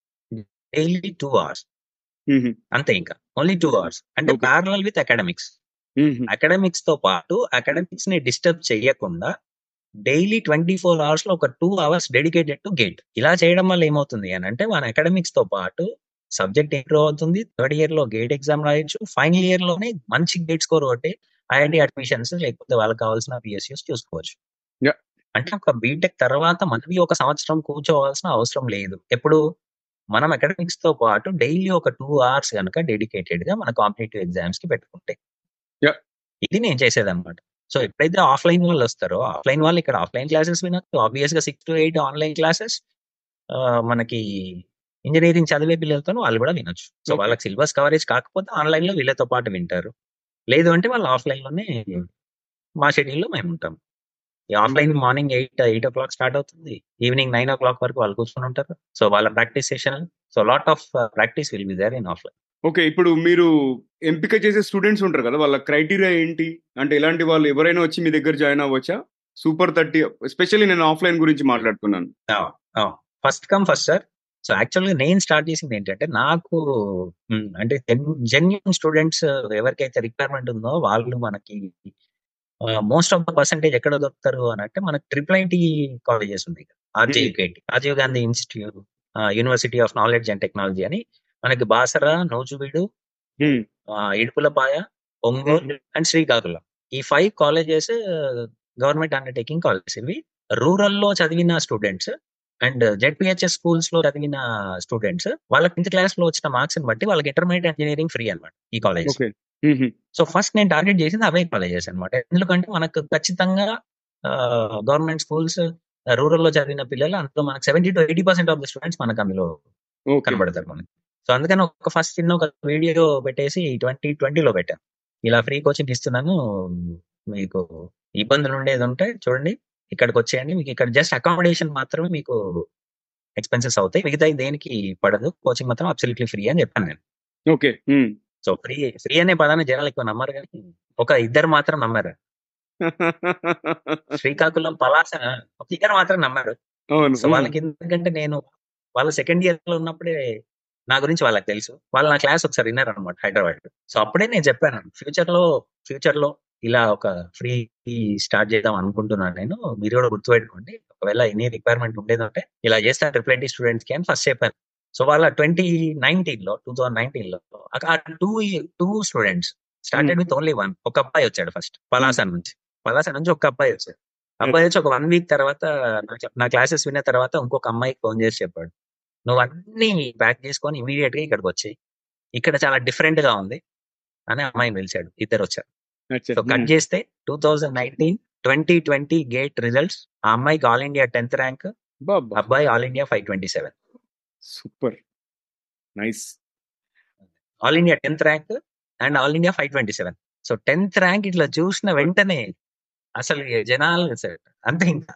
Daily 2 hours. హుహు. అంతే ఇంకా. Only 2 hours. అంటే ఓకే. Parallel with academics. హుహు. అకాడమిక్స్‌తో పాటు అకాడమిక్స్‌ని డిస్టర్బ్ చెయ్యకుండా డైలీ 24 అవర్స్‌లో ఒక 2 అవర్స్ డెడికేటెడ్ టు గేట్. ఇలా చేయడం వల్ల ఏమవుతుంది అనంటే మన అకాడమిక్స్‌తో పాటు సబ్జెక్ట్ ఇంప్రూవ్ అవుతుంది. థర్డ్ ఇయర్‌లో గేట్ ఎగ్జామ్ రాయొచ్చు. ఫైనల్ ఇయర్‌లోనే మంచి గేట్ స్కోర్ కొట్టి ఐఐటీ అడ్మిషన్స్ లేకపోతే వాళ్ళకి కావాల్సిన పీఎస్యూస్ చూసుకోవచ్చు. యాహ్! అంటే ఒక బీటెక్ తర్వాత మళ్ళీ ఒక సంవత్సరం కూర్చోవాల్సిన అవసరం లేదు. ఎప్పుడు మనం అకాడమిక్స్‌తో పాటు డైలీ ఒక 2 అవర్స్ గనుక డెడికేటెడ్‌గా మన కాంపిటీటివ్ ఎగ్జామ్స్‌కి పెట్టుకుంటే. యాహ్! ఇది నేను చేసేదన్నమాట. సో, ఎప్పుడైతే ఆఫ్‌లైన్ వాళ్ళొస్తారో ఆఫ్‌లైన్ వాళ్ళు ఇక్కడ ఆఫ్‌లైన్ క్లాసెస్ వినొచ్చు. ఆబ్వియస్‌గా 6-8 ఆన్‌లైన్ క్లాసెస్ ఆహ్, మనకి ఇంజినీరింగ్ చదివే పిల్లలతోని వాళ్ళు కూడా వినొచ్చు. So, okay. వాళ్ళకి సిలబస్ కవరేజ్ కాకపోతే ఆన్‌లైన్‌లో వీళ్ళతో పాటు వింటారు. లేదు అంటే వాళ్ళు ఆఫ్లైన్ లోనే మా షెడ్యూల్ లో మేము ఉంటాం ఈ offline morning eight eight o'clock start అవుతుంది ఈవినింగ్ నైన్ ఓ క్లాక్ వరకు వాళ్ళు కూర్చొని ఉంటారు సో వాళ్ళ practice session so lot of practice will be there in offline okay ఇప్పుడు మీరు ఎంపిక చేసే స్టూడెంట్స్ ఉంటారు కదా వాళ్ళ క్రైటీరియా ఏంటి అంటే ఇలాంటి వాళ్ళు ఎవరైనా వచ్చి మీ దగ్గర జాయిన్ అవ్వచ్చా సూపర్ థర్టీ ఎస్పెషల్లీ నేను ఆఫ్లైన్ గురించి మాట్లాడుతున్నాను first come first sir so యాక్చువల్గా నేను స్టార్ట్ చేసింది ఏంటంటే నాకు మ్, అంటే జెన్యున్ స్టూడెంట్స్ ఎవరికైతే రిక్వైర్మెంట్ ఉందో వాళ్ళు మనకి మోస్ట్ ఆఫ్ ద పర్సంటేజ్ ఎక్కడ దొరుకుతారు అని అంటే మనకి ట్రిపుల్ ఐటీ కాలేజెస్ ఉన్నాయి RGUKT Rajiv Gandhi institute university of knowledge and technology అని మనకి బాసరా నోజుబీడు Hmm. ఆ, ఇడుపులపాయ ఒంగోలు అండ్ శ్రీకాకుళం ఈ five colleges government undertaking colleges ఇవి రూరల్ లో చదివిన స్టూడెంట్స్ అండ్ జెడ్పిహెచ్ఎస్ స్కూల్స్ లో చదివిన స్టూడెంట్స్ వాళ్ళ టెన్త్ క్లాస్ లో వచ్చిన మార్క్స్ బట్టి వాళ్ళకి ఇంటర్మీడియట్ ఇంజనీరింగ్ ఫ్రీ అన్నమాట ఈ కాలేజ్ ఓకే సో ఫస్ట్ నేను టార్గెట్ చేసింది అవే కాలేజెస్ అన్నమాట ఎందుకంటే మనకు ఖచ్చితంగా గవర్నమెంట్ స్కూల్స్ రూరల్ లో చదివిన పిల్లలు అందులో మనకు seventy to eighty percent of the students మనకు అందులో ఓకే కనబడతారు మనకి సో అందుకని ఒక ఫస్ట్ చిన్న ఒక వీడియో పెట్టేసి ట్వంటీ ట్వంటీలో పెట్టాను ఇలా ఫ్రీ కోచింగ్ ఇస్తున్నాను మీకు ఇబ్బందులు ఉండేది ఉంటే చూడండి ఇక్కడికి వచ్చేయండి మీకు ఇక్కడ జస్ట్ అకామిడేషన్ మాత్రమే మీకు ఎక్స్పెన్సెస్ అవుతాయి మిగతా దేనికి పడదు కోచింగ్ మాత్రం అబ్సల్యూట్లీ ఫ్రీ అని చెప్పాను నేను ఓకే సో ఫ్రీ ఫ్రీ అనే పదాన్ని జనాలు ఎక్కువ నమ్మరు కానీ ఒక ఇద్దరు మాత్రం నమ్మారు శ్రీకాకుళం పలాస ఒక ఇద్దరు మాత్రం నమ్మారు అవును సో వాళ్ళకి ఎందుకంటే నేను వాళ్ళ సెకండ్ ఇయర్ లో ఉన్నప్పుడే నా గురించి వాళ్ళకి తెలుసు వాళ్ళు నా క్లాస్ ఒకసారి విన్నారు అనమాట హైదరాబాద్ సో అప్పుడే నేను చెప్పాను ఫ్యూచర్ లో ఫ్యూచర్ లో ఇలా ఒక ఫ్రీ స్టార్ట్ చేద్దాం అనుకుంటున్నాను నేను మీరు కూడా గుర్తుపెట్టుకోండి ఒకవేళ ఎనీ రిక్వైర్మెంట్ ఉండేదంటే ఇలా చేస్తాను ట్రిపుల్ ఐటీ స్టూడెంట్స్ కి అని ఫస్ట్ చెప్పాను సో వాళ్ళ ట్వంటీ నైన్టీన్ లో టూ థౌసండ్ నైన్టీన్ లో ఆ two two students started with only one ఒక అబ్బాయి వచ్చాడు ఫస్ట్ పలాస నుంచి పలాస నుంచి ఒక అబ్బాయి వచ్చాడు అబ్బాయి వచ్చి ఒక వన్ వీక్ తర్వాత నా క్లా- నా క్లాసెస్ విన్న తర్వాత ఇంకొక అమ్మాయికి ఫోన్ చేసి చెప్పాడు నువ్వు అన్ని ప్యాక్ చేసుకొని ఇమీడియట్ గా ఇక్కడికి వచ్చి ఇక్కడ చాలా డిఫరెంట్ గా ఉంది అని అమ్మాయిని పిలిచాడు ఇద్దరు వచ్చారు అచ్చా. సో కట్ చేస్తే two thousand nineteen twenty twenty GATE results ఆ అమ్మాయికి ఆల్ ఇండియా టెన్త్ ర్యాంక్ బాబా అబ్బాయి all India five twenty seven super nice all India tenth rank and all India five twenty seven so tenth rank ఇట్లా చూసిన వెంటనే అసలు ఈ జనాలు సార్ అంతే ఇంకా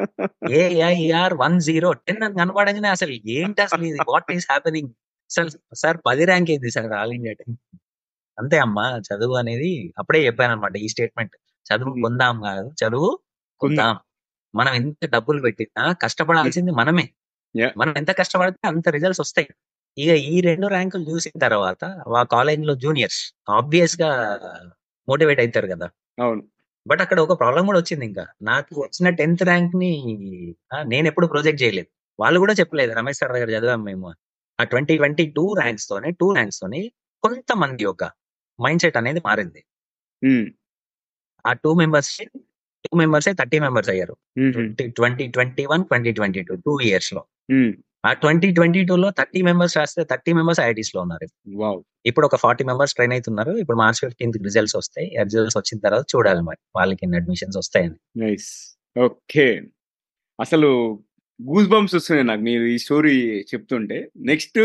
ఏఐఆర్ వన్ జీరో టెన్ అని కనపడగానే అసలు ఏంటి అసలు ఇది వాట్ ఈస్ హ్యాపెనింగ్ అసలు సార్ పది ర్యాంక్ ఏంది సార్ ఆల్ ఇండియా టెన్ అంతే అమ్మా చదువు అనేది అప్పుడే చెప్పాను అనమాట ఈ స్టేట్మెంట్ చదువు Hmm. కొందాం కాదు చదువు కొందాం మనం ఎంత డబ్బులు పెట్టినా కష్టపడాల్సింది మనమే Yeah. మనం ఎంత కష్టపడితే అంత రిజల్ట్స్ వస్తాయి ఇక ఈ రెండు ర్యాంకులు చూసిన తర్వాత ఆ కాలేజ్ లో జూనియర్స్ ఆబ్వియస్ గా మోటివేట్ అవుతారు కదా అవును బట్ అక్కడ ఒక ప్రాబ్లం కూడా వచ్చింది ఇంకా నాకు వచ్చిన టెన్త్ ర్యాంక్ ని ఆ, నేను ఎప్పుడు ప్రొజెక్ట్ చేయలేదు వాళ్ళు కూడా చెప్పలేదు రమేష్ సార్ దగ్గర చదివాం మేము ఆ ట్వంటీ ట్వంటీ టూ ర్యాంక్స్ తోనే టూ ర్యాంక్స్ తోని కొంతమంది యొక్క మైండ్ సెట్ అనేది మారింది ఉమ్, ఆ two members two members thirty members అయ్యారు um, twenty twenty one twenty twenty two two years లో ఉమ్. ఆ ట్వంటీ ట్వంటీ టూ లో థర్టీ మెంబర్స్ రాస్తే థర్టీ మెంబర్స్ ఐఐటీస్ లో ఉన్నారు వావ్ ఇప్పుడు ఒక ఫార్టీ మెంబర్స్ ట్రైన్ అవుతున్నారు ఇప్పుడు మార్చ్ ఫిఫ్టీన్త్ రిజల్ట్స్ వస్తాయి రిజల్ట్స్ వచ్చిన తర్వాత చూడాలి మరి వాళ్ళకి ఎన్ని అడ్మిషన్స్ వస్తాయని నైస్ ఓకే అసలు గూస్ బంప్స్ వస్తున్నాయి నాకు మీరు ఈ స్టోరీ చెప్తుంటే నెక్స్ట్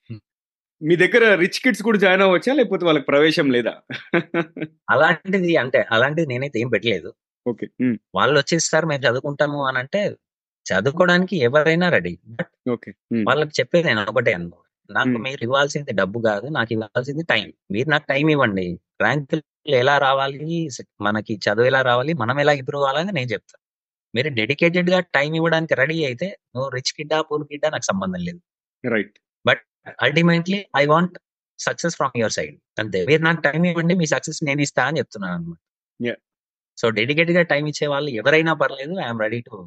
మీ దగ్గర రిచ్ కిడ్స్ కూడా జాయిన్ అవ్వచ్చా లేకపోతే వాళ్ళకి ప్రవేశం లేదా అలాంటిది అంటే అలాంటిది నేనైతే ఏం పెట్టలేదు ఓకే ఉమ్, వాళ్ళు వచ్చేసి సార్ మేము చదువుకుంటాము అని అంటే చదువుకోవడానికి ఎవరైనా రెడీ బట్ ఓకే ఉమ్, వాళ్ళకి చెప్పేది నేను ఒకటే అన్న నాకు Hmm. మీరు ఇవ్వాల్సింది డబ్బు కాదు నాకు ఇవ్వాల్సింది టైం మీరు నాకు టైం ఇవ్వండి ర్యాంకులు ఎలా రావాలి మనకి చదువు ఎలా రావాలి మనం ఎలా ఇంప్రూవ్ అవ్వాలని నేను చెప్తాను మీరు డెడికేటెడ్ గా టైం ఇవ్వడానికి రెడీ అయితే నువ్వు రిచ్ కిడ్డా పూర్ కిడ్డా నాకు సంబంధం లేదు right but ultimately I want success from your side అంతే మీరు నాకు టైం ఇవ్వండి మీ సక్సెస్ నేను ఇస్తా అని చెప్తున్నాను అనమాట Yeah. సో డెడికేటెడ్ గా టైం ఇచ్చే వాళ్ళు ఎవరైనా పర్లేదు ఐఎమ్ రెడీ టు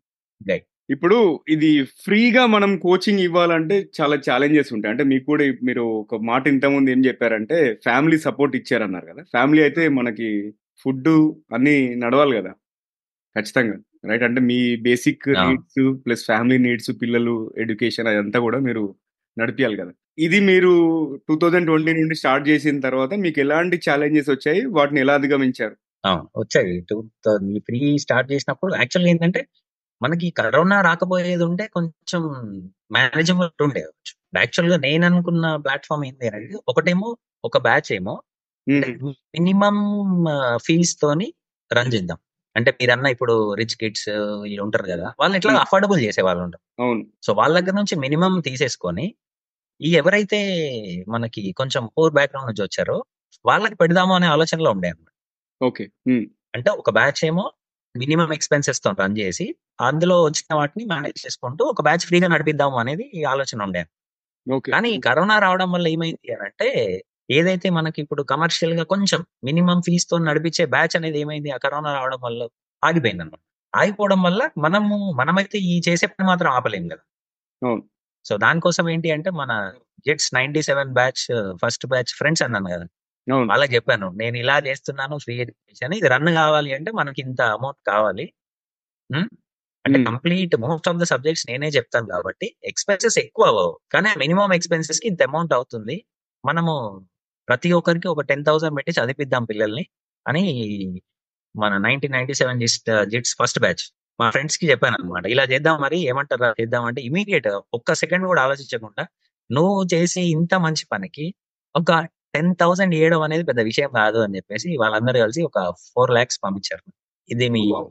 ఇప్పుడు ఇది ఫ్రీగా మనం కోచింగ్ ఇవ్వాలంటే చాలా ఛాలెంజెస్ ఉంటాయి అంటే మీకు కూడా మీరు ఒక మాట ఇంతకుముందు ఏం చెప్పారంటే ఫ్యామిలీ సపోర్ట్ ఇచ్చారన్నారు కదా ఫ్యామిలీ అయితే మనకి ఫుడ్ అన్ని నడవాలి కదా ఖచ్చితంగా రైట్ అంటే మీ బేసిక్ అవును. నీడ్స్ ప్లస్ ఫ్యామిలీ నీడ్స్ పిల్లలు ఎడ్యుకేషన్ అదంతా కూడా మీరు నడిపియాలి కదా ఇది మీరు టూ థౌజండ్ ట్వంటీ నుండి స్టార్ట్ చేసిన తర్వాత మీకు ఎలాంటి ఛాలెంజెస్ వచ్చాయి వాటిని ఎలా అధిగమించారు అవును వచ్చాయి టూ ఫ్రీ స్టార్ట్ చేసినప్పుడు యాక్చువల్గా ఏంటంటే మనకి కరోనా రాకపోయేది ఉంటే కొంచెం మేనేజబుల్ ఉండేవచ్చు యాక్చువల్ గా నేను అనుకున్న ప్లాట్ఫామ్ ఏంటి అంటే ఒకటేమో ఒక బ్యాచ్ ఏమో అంటే హ్మ్. మినిమమ్ ఫీస్ తోని రన్ చేద్దాం. అంటే మీరన్న ఇప్పుడు రిచ్ కిడ్స్ వీళ్ళు ఉంటారు గదా! వాళ్ళని ఎట్లాగో హ్మ్. అఫోర్డబుల్ చేసేవాళ్ళు ఉంటారు. అవును. సో, వాళ్ళ దగ్గర నుంచి మినిమమ్ తీసేసుకొని, ఈ ఎవరైతే మనకి కొంచెం పూర్ బ్యాక్‌గ్రౌండ్ నుంచి వచ్చారో, వాళ్ళకి పెడదాము అనే ఆలోచనలో ఉండే అన్నమాట. ఓకే. హ్మ్. అంటే ఒక బ్యాచ్ ఏమో మినిమమ్ ఎక్స్‌పెన్సెస్‌తోని రన్ చేసి, అందులో వచ్చిన వాటిని మేనేజ్ చేసుకుంటూ ఒక బ్యాచ్ ఫ్రీగా నడిపిద్దాము అనేది ఈ ఆలోచన ఉండే. ఓకే. కానీ ఈ హ్మ్. కరోనా రావడం వల్ల ఏమైంది అనంటే, ఏదైతే మనకి ఇప్పుడు కమర్షియల్‌గా కొంచెం మినిమమ్ ఫీస్‌తోని నడిపించే బ్యాచ్ అనేది ఏమైంది ఆ కరోనా రావడం వల్ల ఆగిపోయిందన్నమాట. ఆగిపోవడం వల్ల మనము మనమైతే ఈ చేసే పని మాత్రం ఆపలేం గదా! అవును. సో, దానికోసం ఏంటి అంటే మన జెట్స్ 97 బ్యాచ్ ఫస్ట్ బ్యాచ్ ఫ్రెండ్స్ అన్నాను గదా! అవును. వాళ్ళకి చెప్పాను. నేను ఇలా చేస్తున్నాను ఫ్రీ ఎడ్యుకేషన్ ఇది రన్ కావాలి అంటే మనకి ఇంత అమౌంట్ కావాలి. హ్మ్. అంటే hmm. Complete most of the subjects నేనే చెప్తాను కాబట్టి ఎక్స్‌పెన్సెస్ ఎక్కువ అవ్వవు. కానీ మినిమమ్ ఎక్స్‌పెన్సెస్‌కి ఇంత అమౌంట్ అవుతుంది. మనము ప్రతి ఒక్కరికి ఒక 10,000 పెట్టి చదివిపిద్దాం పిల్లల్ని అని మన 1997 జిస్ట్ జిట్స్ ఫస్ట్ బ్యాచ్ మా ఫ్రెండ్స్‌కి చెప్పానన్నమాట. ఇలా చేద్దాం మరి ఏమంటార్రా చేద్దాం అంటే ఇమ్మీడియేట్ ఒక్క సెకండ్ కూడా ఆలోచించకుండా నువ్వు చేసే ఇంత మంచి పనికి ఒక 10,000 ఇయ్యడం అనేది పెద్ద విషయం కాదు అని చెప్పేసి వాళ్ళందరూ కలిసి ఒక 4,00,000 పంపించారు. ఇది మీ వావ్!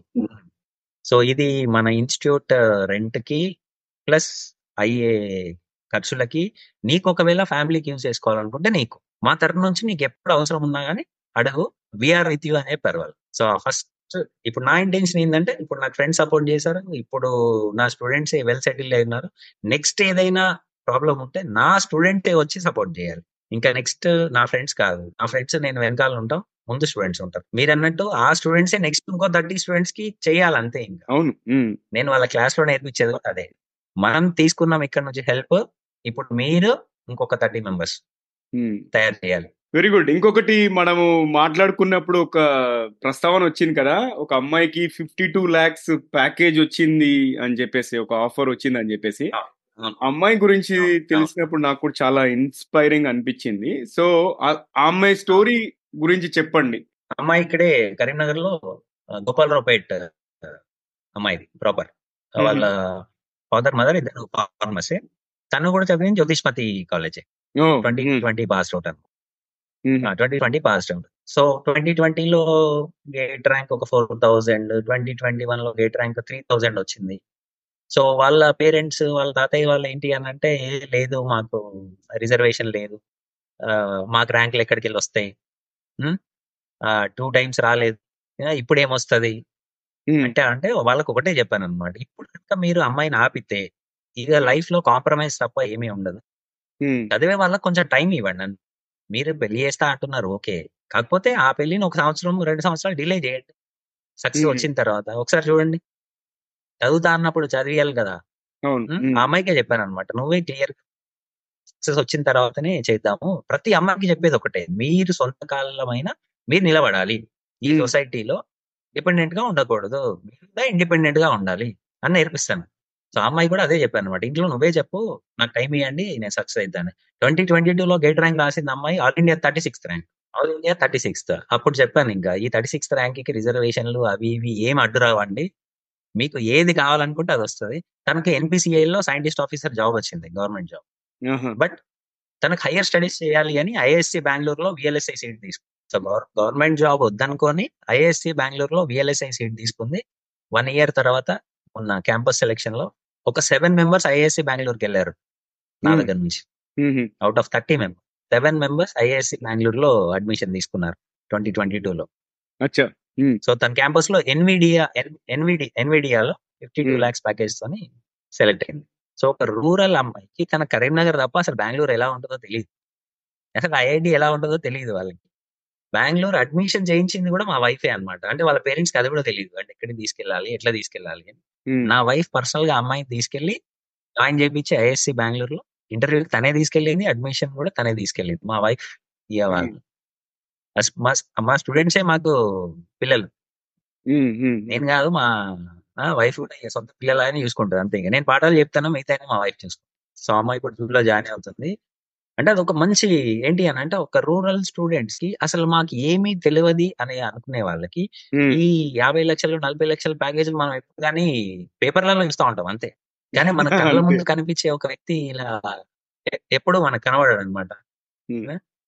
సో, ఇది మన ఇన్‌స్టిట్యూట్ రెంట్‌కి ప్లస్ అయ్యే ఖర్చులకి నీకు ఒకవేళ ఫ్యామిలీకి యూజ్ చేసుకోవాలనుకుంటే నీకు. మా తరపు నుంచి నీకెప్పుడు అవసరం ఉన్నా గాని అడుగు. వి ఆర్ విత్ యూ అని చెప్పారు వాళ్ళు. సో, ఫస్ట్ ఇప్పుడు నా ఇంటెన్షన్ ఏందంటే ఇప్పుడు నాకు ఫ్రెండ్స్ సపోర్ట్ చేశారు. ఇప్పుడు నా స్టూడెంట్సే వెల్ సెటిల్డ్ అయ్యున్నారు. నెక్స్ట్ ఏదైనా ప్రాబ్లమ్ ఉంటే నా స్టూడెంటే వచ్చి సపోర్ట్ చేయాలి. ఇంకా నెక్స్ట్ నా ఫ్రెండ్స్ కాదు. నా ఫ్రెండ్స్ నేను వెనకాల ఉంటాం. ముందు స్టూడెంట్స్ ఉంటారు. మీరన్నట్టు ఆ స్టూడెంట్సే నెక్స్ట్ ఇంకో 30 స్టూడెంట్స్‌కి చేయాలి అంతే ఇంకా. అవును. హ్మ్. నేను వాళ్ళ క్లాస్‌లో నేర్పించేది కూడా అదే. మనం తీసుకున్నాం ఇక్కడ నుంచి హెల్ప్. ఇప్పుడు మీరు ఇంకొక 30 మెంబర్స్ హ్మ్. తయారు చేయాలి. Very good. ఇంకొకటి మనము మాట్లాడుకున్నప్పుడు ఒక ప్రస్తావన వచ్చింది కదా! ఒక అమ్మాయికి 52,00,000 ప్యాకేజ్ వచ్చింది అని చెప్పేసి ఒక ఆఫర్ వచ్చిందని చెప్పేసి. ఆ! అవును. ఆ అమ్మాయి గురించి అవును. అవును. తెలిసినప్పుడు నాకు కూడా చాలా ఇన్‌స్పైరింగ్ అనిపించింది. సో, ఆహ్, ఆ అమ్మాయి స్టోరీ గురించి చెప్పండి. అమ్మాయి ఇక్కడే కరీంనగర్‌లో ఆహ్, గోపాలరావుపేట్ అమ్మాయిది ప్రాపర్. వాళ్ళ హుహు. ఫాదర్, మదర్ ఇద్దరు ఫార్మసీ. తను కూడా చదివింది జ్యోతిష్మతి కాలేజే. ఓహ్! హ్మ్. 2020 పాస్డ్ ఔట్ అనమాట. హుహు. ఆ! 2020 పాస్డ్ ఔట్. సో, 2020లో గేట్ ర్యాంక్ ఒక 4,000 2021లో గేట్ ర్యాంక్ 3,000 వచ్చింది. సో, వాళ్ళ పేరెంట్స్ వాళ్ళ తాతయ్య వాళ్ళు ఏంటి అనంటే లేదు మాకు రిజర్వేషన్ లేదు. ఆహ్, మాకు ర్యాంక్‌లు ఎక్కడికెళ్ళొస్తాయి. హ్మ్. ఆహ్, 2 టైమ్స్ రాలేదు. ఆహ్, ఇప్పుడేమొస్తది? హ్మ్. అంటే అంటే వాళ్ళకి ఒకటే చెప్పానన్నమాట. ఇప్పుడు గనుక మీరు అమ్మాయిని ఆపితే ఇగ లైఫ్‌లో కాంప్రమైజ్ తప్ప ఏమీ ఉండదు. హ్మ్. చదివే వాళ్ళకి కొంచెం టైం ఇవ్వండి అంతే. మీరు పెళ్లి చేస్తా అంటున్నారు ఓకే. కాకపోతే ఆ పెళ్లిని ఒక సంవత్సరం, 2 సంవత్సరాలు డిలే చేయండి. సక్సెస్ హ్మ్. వచ్చిన తర్వాత ఒకసారి చూడండి. చదువుతా అన్నప్పుడు చదివియాలి కదా! అవును. హ్మ్. హ్మ్. ఆ అమ్మాయికే చెప్పానన్నమాట. నువ్వే క్లియర్ సక్సెస్ వచ్చిన తర్వాతనే చేద్దాము. ప్రతి అమ్మాయికి చెప్పేది ఒకటే. మీరు సొంత కాళ్ళమైన మీరు నిలబడాలి. ఈ హ్మ్. సొసైటీలో డిపెండెంట్‌గా ఉండకూడదు. మీరే ఇండిపెండెంట్‌గా ఉండాలి అని నేర్పిస్తాను. సో, ఆ అమ్మాయి కూడా అదే చెప్పానన్నమాట. ఇంట్లో నువ్వే చెప్పు. నాకు టైమ్ ఇయ్యండి. నేను సక్సెస్ అయితాను. 2022లో గేట్ ర్యాంక్ రాసింది అమ్మాయి ఆల్ ఇండియా 36థ్ ర్యాంక్. ఆల్ ఇండియా 36థ్. అప్పుడు చెప్పానింకా ఈ 36థ్ ర్యాంక్‌కి రిజర్వేషన్‌లు అవి ఇవి ఏమి అడ్డు రావండి. మీకు ఏది కావాలనుకుంటే అదొస్తది. తనకి ఎన్‌పీసీఐలో సైంటిస్ట్ ఆఫీసర్ జాబ్ వచ్చింది. Government job. ఆహా! బట్ తనకు హైర్ స్టడీస్ చేయాలి అని ఐఐఎస్‌సి బెంగుళూరులో వీఎల్ఎస్ఐ సీట్ తీసుకుంది. సో, గవర్ గవర్నమెంట్ జాబ్ వద్దనుకోని ఐఐఎస్‌సి బెంగుళూరులో వీఎల్ఎస్ఐ సీట్ తీసుకుంది. 1 ఇయర్ తర్వాత మొన్న క్యాంపస్ సెలక్షన్‌లో ఒక 7 మెంబర్స్ ఐఐఎస్‌సి బెంగుళూరుకెళ్లారు. నా హ్మ్. దగ్గర నుంచి. హుహు. Out of 30 members. 7 members IISc బెంగుళూరులో అడ్మిషన్ తీసుకున్నారు 2022లో. అచ్చా! హ్మ్. సో, తన క్యాంపస్‌లో ఎన్‌విడియా ఎన్ ఎన్‌విడి ఎన్‌విడియాలో 52 హ్మ్. లాక్స్ ప్యాకేజ్‌తోని సెలెక్ట్ అయింది. సో, ఒక రూరల్ అమ్మాయికి తన కరీంనగర్ తప్ప అసలు బెంగుళూరు ఎలా ఉంటదో తెలీదు. అసలు ఐఐటీ ఎలా ఉంటదో తెలీదు వాళ్ళకి. బెంగుళూరు అడ్మిషన్ చేయించింది కూడా మా వైఫే అన్నమాట. అంటే వాళ్ళ పేరెంట్స్‌కి అది కూడా తెలీదు. అంటే ఎక్కడికి తీసుకెళ్ళాలి? ఎట్లా తీసుకెళ్ళాలి అని. హ్మ్. నా వైఫ్ పర్సనల్‌గా అమ్మాయిని తీసుకెళ్ళి జాయిన్ చేపించి ఐఐఎస్‌సి బెంగుళూరులో ఇంటర్వ్యూకి తనే తీసుకెళ్ళింది. అడ్మిషన్ కూడా తనే తీసుకెళ్ళింది. మా వైఫ్ ఇగ హ్మ్. వాళ్ళు. అస్ మా స్ మా స్టూడెంట్సే మాకు పిల్లలు. హ్మ్. హ్మ్. నేను కాదు మా ఆ! వైఫ్ కూడా ఇగ సొంత పిల్లలాగానే చూసుకుంటది అంతే ఇగ. నేను పాఠాలు చెప్తాను మిగతాయన్ని మా వైఫ్ చూసుకుంటది. సో, ఆ అమ్మాయి ఇప్పుడు జూన్‌లో జాయిన్ అవుతుంది. అంటే అదొక మంచి ఏంటి అనంటే ఒక రూరల్ స్టూడెంట్స్‌కి అసలు మాకు ఏమీ తెలవది అని అనుకునే వాళ్ళకి హ్మ్. ఈ 50,00,000, 40,00,000 ప్యాకేజ్‌లు మనం ఎప్పుడు గాని పేపర్‌లలో చూస్తా ఉంటాం అంతే. కానీ మన కళ్ళ అంతే. ముందు కనిపించే ఒక వ్యక్తి ఇలా ఎ ఎప్పుడు మనకు కనపడడన్నమాట. హ్మ్. ఆ!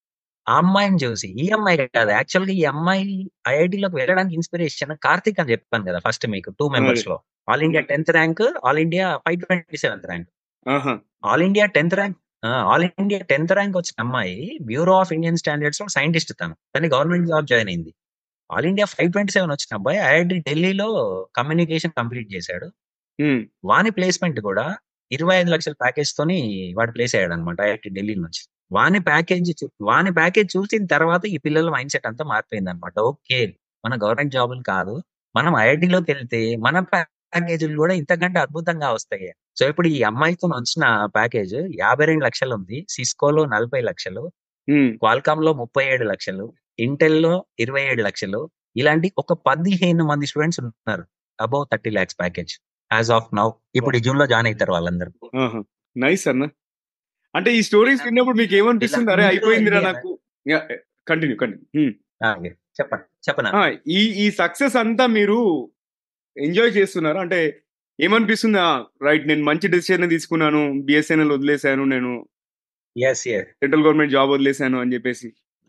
ఆ అమ్మాయిని చూసి ఈ అమ్మాయి కాదు యాక్చువల్ గా ఈ అమ్మాయి ఐఐటిలోకి వెళ్ళడానికి ఇన్స్పిరేషన్ కార్తిక్ అని చెప్పాను కదా ఫస్ట్ మీకు టూ మెంబర్స్ లో all India tenth rank all India five twenty seventh rank ఆహా all India tenth rank all India tenth rank వచ్చిన అమ్మాయి బ్యూరో ఆఫ్ ఇండియన్ స్టాండర్డ్స్ లో సైంటిస్ట్ తను తను గవర్నమెంట్ జాబ్ జాయిన్ అయింది all India five twenty seven వచ్చిన అబ్బాయి ఐఐటి ఢిల్లీలో కమ్యూనికేషన్ కంప్లీట్ చేశాడు ఉమ్, వాని ప్లేస్మెంట్ కూడా ఇరవై ఐదు లక్షల ప్యాకేజ్ తోని వాడు ప్లేస్ అయ్యాడు అనమాట ఐఐటి ఢిల్లీ నుంచి వాని ప్యాకేజ్ చూ- వాని ప్యాకేజ్ చూసిన తర్వాత ఈ పిల్లల మైండ్ సెట్ అంతా మారిపోయింది అనమాట ఓకే మన గవర్నమెంట్ జాబులు కాదు మనం ఐఐటిలోకి వెళ్తే మన ప్యాకేజీలు కూడా ఇంతకంటే అద్భుతంగా వస్తాయి సో ఇప్పుడు ఈ అమ్మాయితో వచ్చిన ప్యాకేజ్ యాభై రెండు లక్షలు ఉంది సిస్కోలో నలభై లక్షలు ఉమ్, క్వాల్కామ్ లో ముప్పై ఏడు లక్షలు ఇంటెల్ లో ఇరవై ఏడు లక్షలు ఇలాంటి ఒక పదిహేను మంది స్టూడెంట్స్ ఉన్నారు above thirty lakhs package as of now ఇప్పుడు ఈ జూన్ లో జాయిన్ అవుతారు వాళ్ళందరూ ఆహా నైస్ అన్న అంటే ఈ స్టోరీస్ విన్నప్పుడు మీకు ఏమనిపిస్తుంది అరే అయిపోయిందిరా నాకు కంటిన్యూ కంటిన్యూ అలాగే. చెప్పండి చెప్పనా ఈ ఈ సక్సెస్ అంతా మీరు ఎంజాయ్ చేస్తున్నారు అంటే ఏమనిపిస్తుంది రైట్ నేను మంచి డెసిషన్ తీసుకున్నాను బిఎస్ఎన్ఎల్ వదిలేశాను నేను ఎస్ ఎస్ సెంట్రల్ గవర్నమెంట్ జాబ్ వదిలేశాను అని చెప్పేసి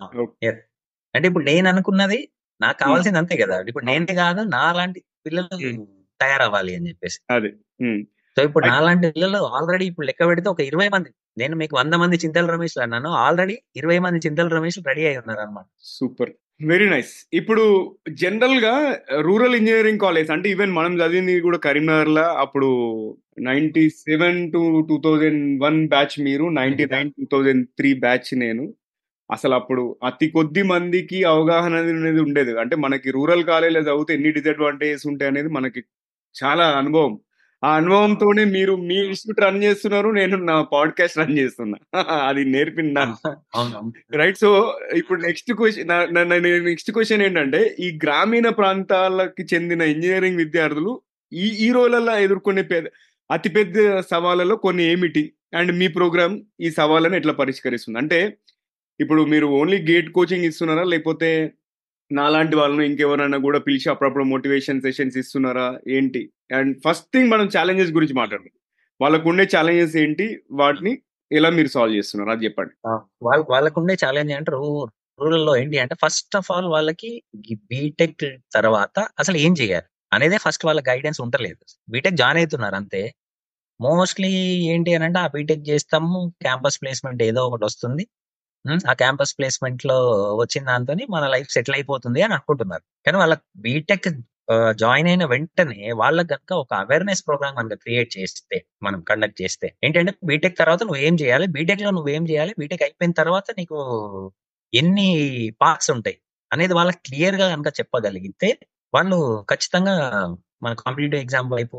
అంటే ఇప్పుడు నేను అనుకున్నది నాకు కావాల్సింది అంతే కదా ఇప్పుడు నేనే కాదు నా లాంటి పిల్లలు Hmm. తయారవ్వాలి అని చెప్పేసి అదే ఉమ్, సో ఇప్పుడు అయితే- నా లాంటి పిల్లలు ఆల్రెడీ ఇప్పుడు లెక్క పెడితే ఒక ఇరవై మంది నేను మీకు వంద మంది చింతల రమేష్ అన్నాను ఆల్రెడీ ఇరవై మంది చింతల రమేష్ రెడీ అయి ఉన్నారు అనమాట సూపర్ వెరీ నైస్ ఇప్పుడు జనరల్ గా రూరల్ ఇంజనీరింగ్ కాలేజ్ అంటే ఈవెన్ మనం చదివింది కూడా కరీంనగర్ లో అప్పుడు ninety seven to two thousand one batch మీరు ninety nine two thousand three batch నేను అసలు అప్పుడు అతి కొద్ది మందికి అవగాహన అనేది ఉండేది అంటే మనకి రూరల్ కాలేజీలో చదివితే ఎన్ని డిసడ్వాంటేజెస్ ఉంటాయి అనేది మనకి చాలా అనుభవం ఆ అనుభవంతోనే మీరు మీ ఇన్స్టిట్యూట్ రన్ చేస్తున్నారు నేను నా పాడ్కాస్ట్ రన్ చేస్తున్నా అది నేర్పింది నాకు అవును రైట్ సో ఇప్పుడు నెక్స్ట్ క్వశ్చన్ నెక్స్ట్ క్వశ్చన్ ఏంటంటే ఈ గ్రామీణ ప్రాంతాలకి చెందిన ఇంజనీరింగ్ విద్యార్థులు ఈ ఈ రోజులలో ఎదుర్కొనే పెద్ద అతిపెద్ద సవాళ్ళలో కొన్ని ఏమిటి అండ్ మీ ప్రోగ్రామ్ ఈ సవాళ్ళను ఎట్లా పరిష్కరిస్తుంది అంటే ఇప్పుడు మీరు ఓన్లీ గేట్ కోచింగ్ ఇస్తున్నారా లేకపోతే నాలాంటి వాళ్ళను ఇంకెవరైనా కూడా పిలిచి అప్పుడప్పుడు మోటివేషన్ సెషన్స్ ఇస్తున్నారా ఏంటి అండ్ ఫస్ట్ థింగ్ మనం ఛాలెంజెస్ గురించి మాట్లాడదాం వాళ్ళకు ఉండే ఛాలెంజెస్ ఏంటి వాటిని ఎలా మీరు సాల్వ్ చేస్తున్నారు అది చెప్పండి వాళ్ళ వాళ్ళకు ఉండే ఛాలెంజ్ అంటే రూరల్ లో ఏంటి అంటే ఫస్ట్ ఆఫ్ ఆల్ వాళ్ళకి బీటెక్ తర్వాత అసలు ఏం చేయాలి అనేదే ఫస్ట్ వాళ్ళ గైడెన్స్ ఉండలేదు బీటెక్ జాయిన్ అవుతున్నారు అంతే మోస్ట్లీ ఏంటి అని అంటే ఆ బీటెక్ చేస్తాము క్యాంపస్ ప్లేస్మెంట్ ఏదో ఒకటి వస్తుంది ఉమ్, ఆ క్యాంపస్ ప్లేస్మెంట్ లో వచ్చిన దాంతో మన లైఫ్ సెటిల్ అయిపోతుంది అని అనుకుంటున్నారు కానీ వాళ్ళ బీటెక్ జాయిన్ అయిన వెంటనే వాళ్ళకి కనుక ఒక అవేర్నెస్ ప్రోగ్రామ్ కనుక క్రియేట్ చేస్తే మనం కండక్ట్ చేస్తే ఏంటంటే బీటెక్ తర్వాత నువ్వు ఏం చేయాలి బీటెక్ లో నువ్వు ఏం చేయాలి బీటెక్ అయిపోయిన తర్వాత నీకు ఎన్ని పార్ట్స్ ఉంటాయి అనేది వాళ్ళకి క్లియర్ గా కనుక చెప్పగలిగితే వాళ్ళు ఖచ్చితంగా మన కాంపిటేటివ్ ఎగ్జామ్ వైపు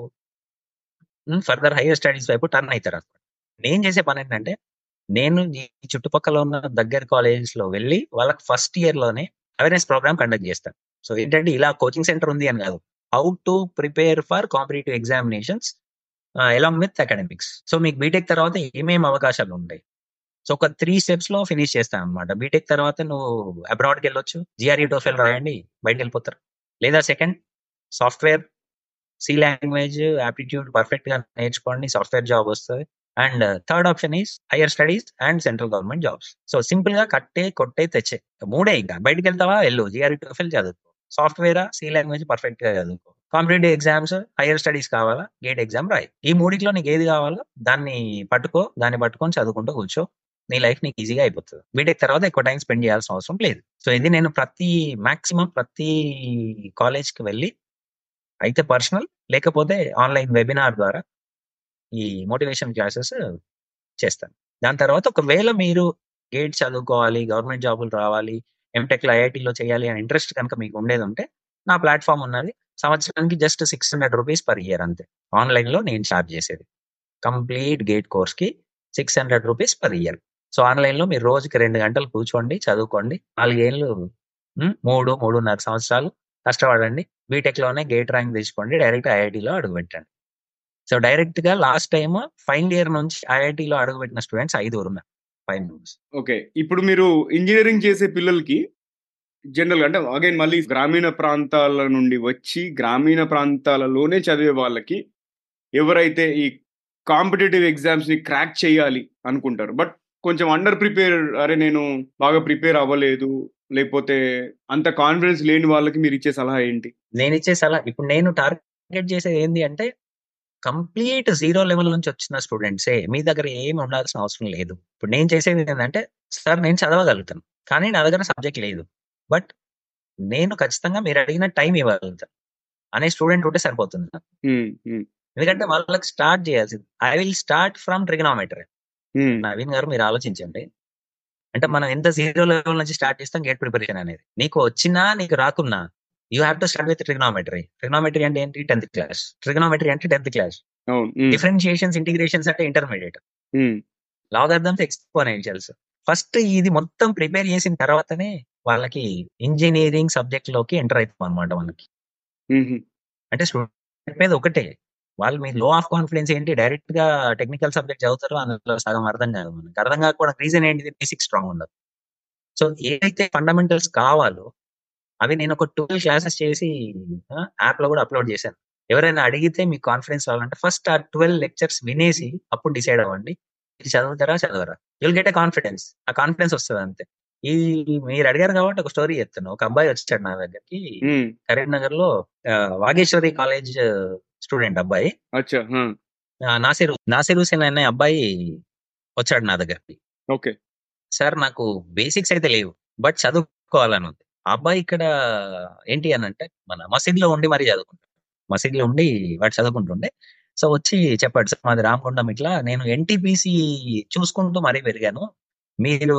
ఫర్దర్ హైయర్ స్టడీస్ వైపు టర్న్ అవుతారు అనమాట నేను చేసే పని ఏంటంటే నేను ఈ చుట్టుపక్కల ఉన్న దగ్గర కాలేజెస్ లో వెళ్ళి వాళ్ళకి ఫస్ట్ ఇయర్ లోనే అవేర్నెస్ ప్రోగ్రామ్ కండక్ట్ చేస్తాను సో ఏంటంటే ఇలా కోచింగ్ సెంటర్ ఉంది అని కాదు how to prepare for competitive examinations along with academics so మీకు బీటెక్ తర్వాత ఏమేమి అవకాశాలు ఉంటాయి సో ఒక త్రీ స్టెప్స్ లో ఫినిష్ చేస్తాను అనమాట బీటెక్ తర్వాత నువ్వు అబ్రాడ్ కి వెళ్ళొచ్చు జిఆర్ఈ టోఫెల్ రాయండి బయటకు వెళ్ళిపోతారు లేదా second software C language aptitude perfect గా నేర్చుకోండి సాఫ్ట్వేర్ జాబ్ వస్తుంది and third option is higher studies and central government jobs so simple గా కట్టే కొట్టే తెచ్చే మూడే ఇంకా బయటకు వెళ్తావా వెళ్ళు జిఆర్ఈ టోఫెల్ చదువుకో సాఫ్ట్వేర్ సి లాంగ్వేజ్ పర్ఫెక్ట్ గా చదువుకో కాంపిటేటివ్ ఎగ్జామ్స్ హైయర్ స్టడీస్ కావాలా గేట్ ఎగ్జామ్ రాయి ఈ మూడిట్లో నీకు ఏది కావాలో దాన్ని పట్టుకో దాన్ని పట్టుకొని చదువుకుంటూ కూర్చో నీ లైఫ్ నీకు ఈజీగా అయిపోతుంది బీటెక్ తర్వాత ఎక్కువ టైం స్పెండ్ చేయాల్సిన అవసరం లేదు సో ఇది నేను ప్రతి మాక్సిమం ప్రతి కాలేజ్ కి వెళ్ళి అయితే పర్సనల్ లేకపోతే ఆన్లైన్ వెబినార్ ద్వారా ఈ మోటివేషన్ క్లాసెస్ చేస్తాను దాని తర్వాత ఒకవేళ మీరు గేట్ చదువుకోవాలి గవర్నమెంట్ జాబులు రావాలి ఎంటెక్ లో ఐఐటీలో చేయాలి అనే ఇంట్రెస్ట్ కనుక మీకు ఉండేది ఉంటే నా ప్లాట్ఫామ్ ఉన్నది సంవత్సరానికి just six hundred rupees per year అంతే ఆన్లైన్ లో నేను చార్జ్ చేసేది కంప్లీట్ గేట్ కోర్స్ కి six hundred rupees per year so online లో మీరు రోజుకి రెండు గంటలు కూర్చోండి చదువుకోండి నాలుగేళ్ళు ఉమ్, మూడు మూడున్నర సంవత్సరాలు కష్టపడండి బీటెక్ లోనే గేట్ ర్యాంక్ తెచ్చుకోండి డైరెక్ట్ ఐఐటీలో అడుగు పెట్టండి సో డైరెక్ట్ గా లాస్ట్ టైం ఫైనల్ ఇయర్ నుంచి ఐఐటీలో అడుగు పెట్టిన స్టూడెంట్స్ ఐదుగురు ఉన్నారు ఫైవ్ మెంబర్స్ ఓకే ఇప్పుడు మీరు ఇంజనీరింగ్ చేసే పిల్లలకి జనరల్ అంటే అగైన్ మళ్ళీ గ్రామీణ ప్రాంతాల నుండి వచ్చి గ్రామీణ ప్రాంతాలలోనే చదివే వాళ్ళకి ఎవరైతే ఈ కాంపిటేటివ్ ఎగ్జామ్స్ ని క్రాక్ చేయాలి అనుకుంటారు బట్ కొంచెం అండర్ ప్రిపేర్ అరే నేను బాగా ప్రిపేర్ అవ్వలేదు లేకపోతే అంత కాన్ఫిడెన్స్ లేని వాళ్ళకి మీరు ఇచ్చే సలహా ఏంటి నేను ఇచ్చే సలహా ఇప్పుడు నేను టార్గెట్ చేసేది ఏంటి అంటే కంప్లీట్ జీరో లెవెల్ నుంచి వచ్చిన స్టూడెంట్సే మీ దగ్గర ఏమి ఉండాల్సిన అవసరం లేదు ఇప్పుడు నేను చేసేది ఏంటంటే సార్ నేను చదవగలుగుతాను కానీ నా దగ్గర సబ్జెక్ట్ లేదు బట్ నేను ఖచ్చితంగా మీరు అడిగిన టైం ఇవ్వగలుగుతాను అనే స్టూడెంట్ ఉంటే సరిపోతుంది నాకు. ఉమ్, ఉమ్, ఎందుకంటే వాళ్ళకి స్టార్ట్ చేయాల్సింది I will start from trigonometry um, Naveen garu మీరు ఆలోచించండి అంటే మనం ఎంత జీరో లెవెల్ నుంచి స్టార్ట్ చేస్తాం గేట్ ప్రిపరేషన్ అనేది నీకు వచ్చినా నీకు రాకున్నా you have to start with trigonometry trigonometry అంటే ఏంటి టెన్త్ క్లాస్ ట్రిగనామెట్రీ అంటే టెన్త్ క్లాస్ అవును ఉమ్, డిఫరెన్షియేషన్స్ ఇంటిగ్రేషన్స్ అంటే intermediate um, logarithms exponentials first ఇది మొత్తం ప్రిపేర్ చేసిన తర్వాతనే వాళ్ళకి ఇంజనీరింగ్ సబ్జెక్ట్ లోకి ఎంటర్ అవుతాం అనమాట మనకి ఉమ్, అంటే స్టూడెంట్ మీద ఒకటే వాళ్ళు మీ లో ఆఫ్ కాన్ఫిడెన్స్ ఏంటి డైరెక్ట్ గా టెక్నికల్ సబ్జెక్ట్ చదువుతారో అందులో సగం అర్థం కాదు మనకి అర్థం కాకపోవడానికి రీజన్ ఏంటి బేసిక్ స్ట్రాంగ్ ఉండదు సో ఏదైతే ఫండమెంటల్స్ కావాలో అవి నేను ఒక ట్వెల్వ్ క్లాసెస్ చేసి యాప్ లో కూడా అప్లోడ్ చేశాను ఎవరైనా అడిగితే మీకు కాన్ఫిడెన్స్ రావాలంటే ఫస్ట్ ఆ ట్వెల్వ్ లెక్చర్స్ వినేసి అప్పుడు డిసైడ్ అవ్వండి ఇది చదువుతారా చదవరా యుల్ గెట్ ఎ కాన్ఫిడెన్స్ ఆ కాన్ఫిడెన్స్ వస్తుంది అంతే ఈ మీరు అడిగారు కాబట్టి ఒక స్టోరీ చెప్తాను ఒక అబ్బాయి వచ్చాడు నా దగ్గరికి ఉమ్, కరీంనగర్ లో ఆ, వాగేశ్వరి కాలేజ్ స్టూడెంట్ అబ్బాయి అచ్చా ఆ, ఆ, నాసిర్ నాసిర్ హుసేన్ అనే అబ్బాయి వచ్చాడు నా దగ్గరికి ఓకే సార్ నాకు బేసిక్స్ అయితే లేవు బట్ చదువుకోవాలని ఉంది ఆ అబ్బాయి ఇక్కడ ఏంటి అని అంటే మన మసీద్ లో ఉండి మరీ చదువుకుంటాడు మసీద్ లో ఉండి వాడు చదువుకుంటుండే సో వచ్చి చెప్పాడు సార్ మాది రామకొండం ఇట్లా నేను ఎన్టీపీసీ చూసుకుంటూ మరీ పెరిగాను మీరు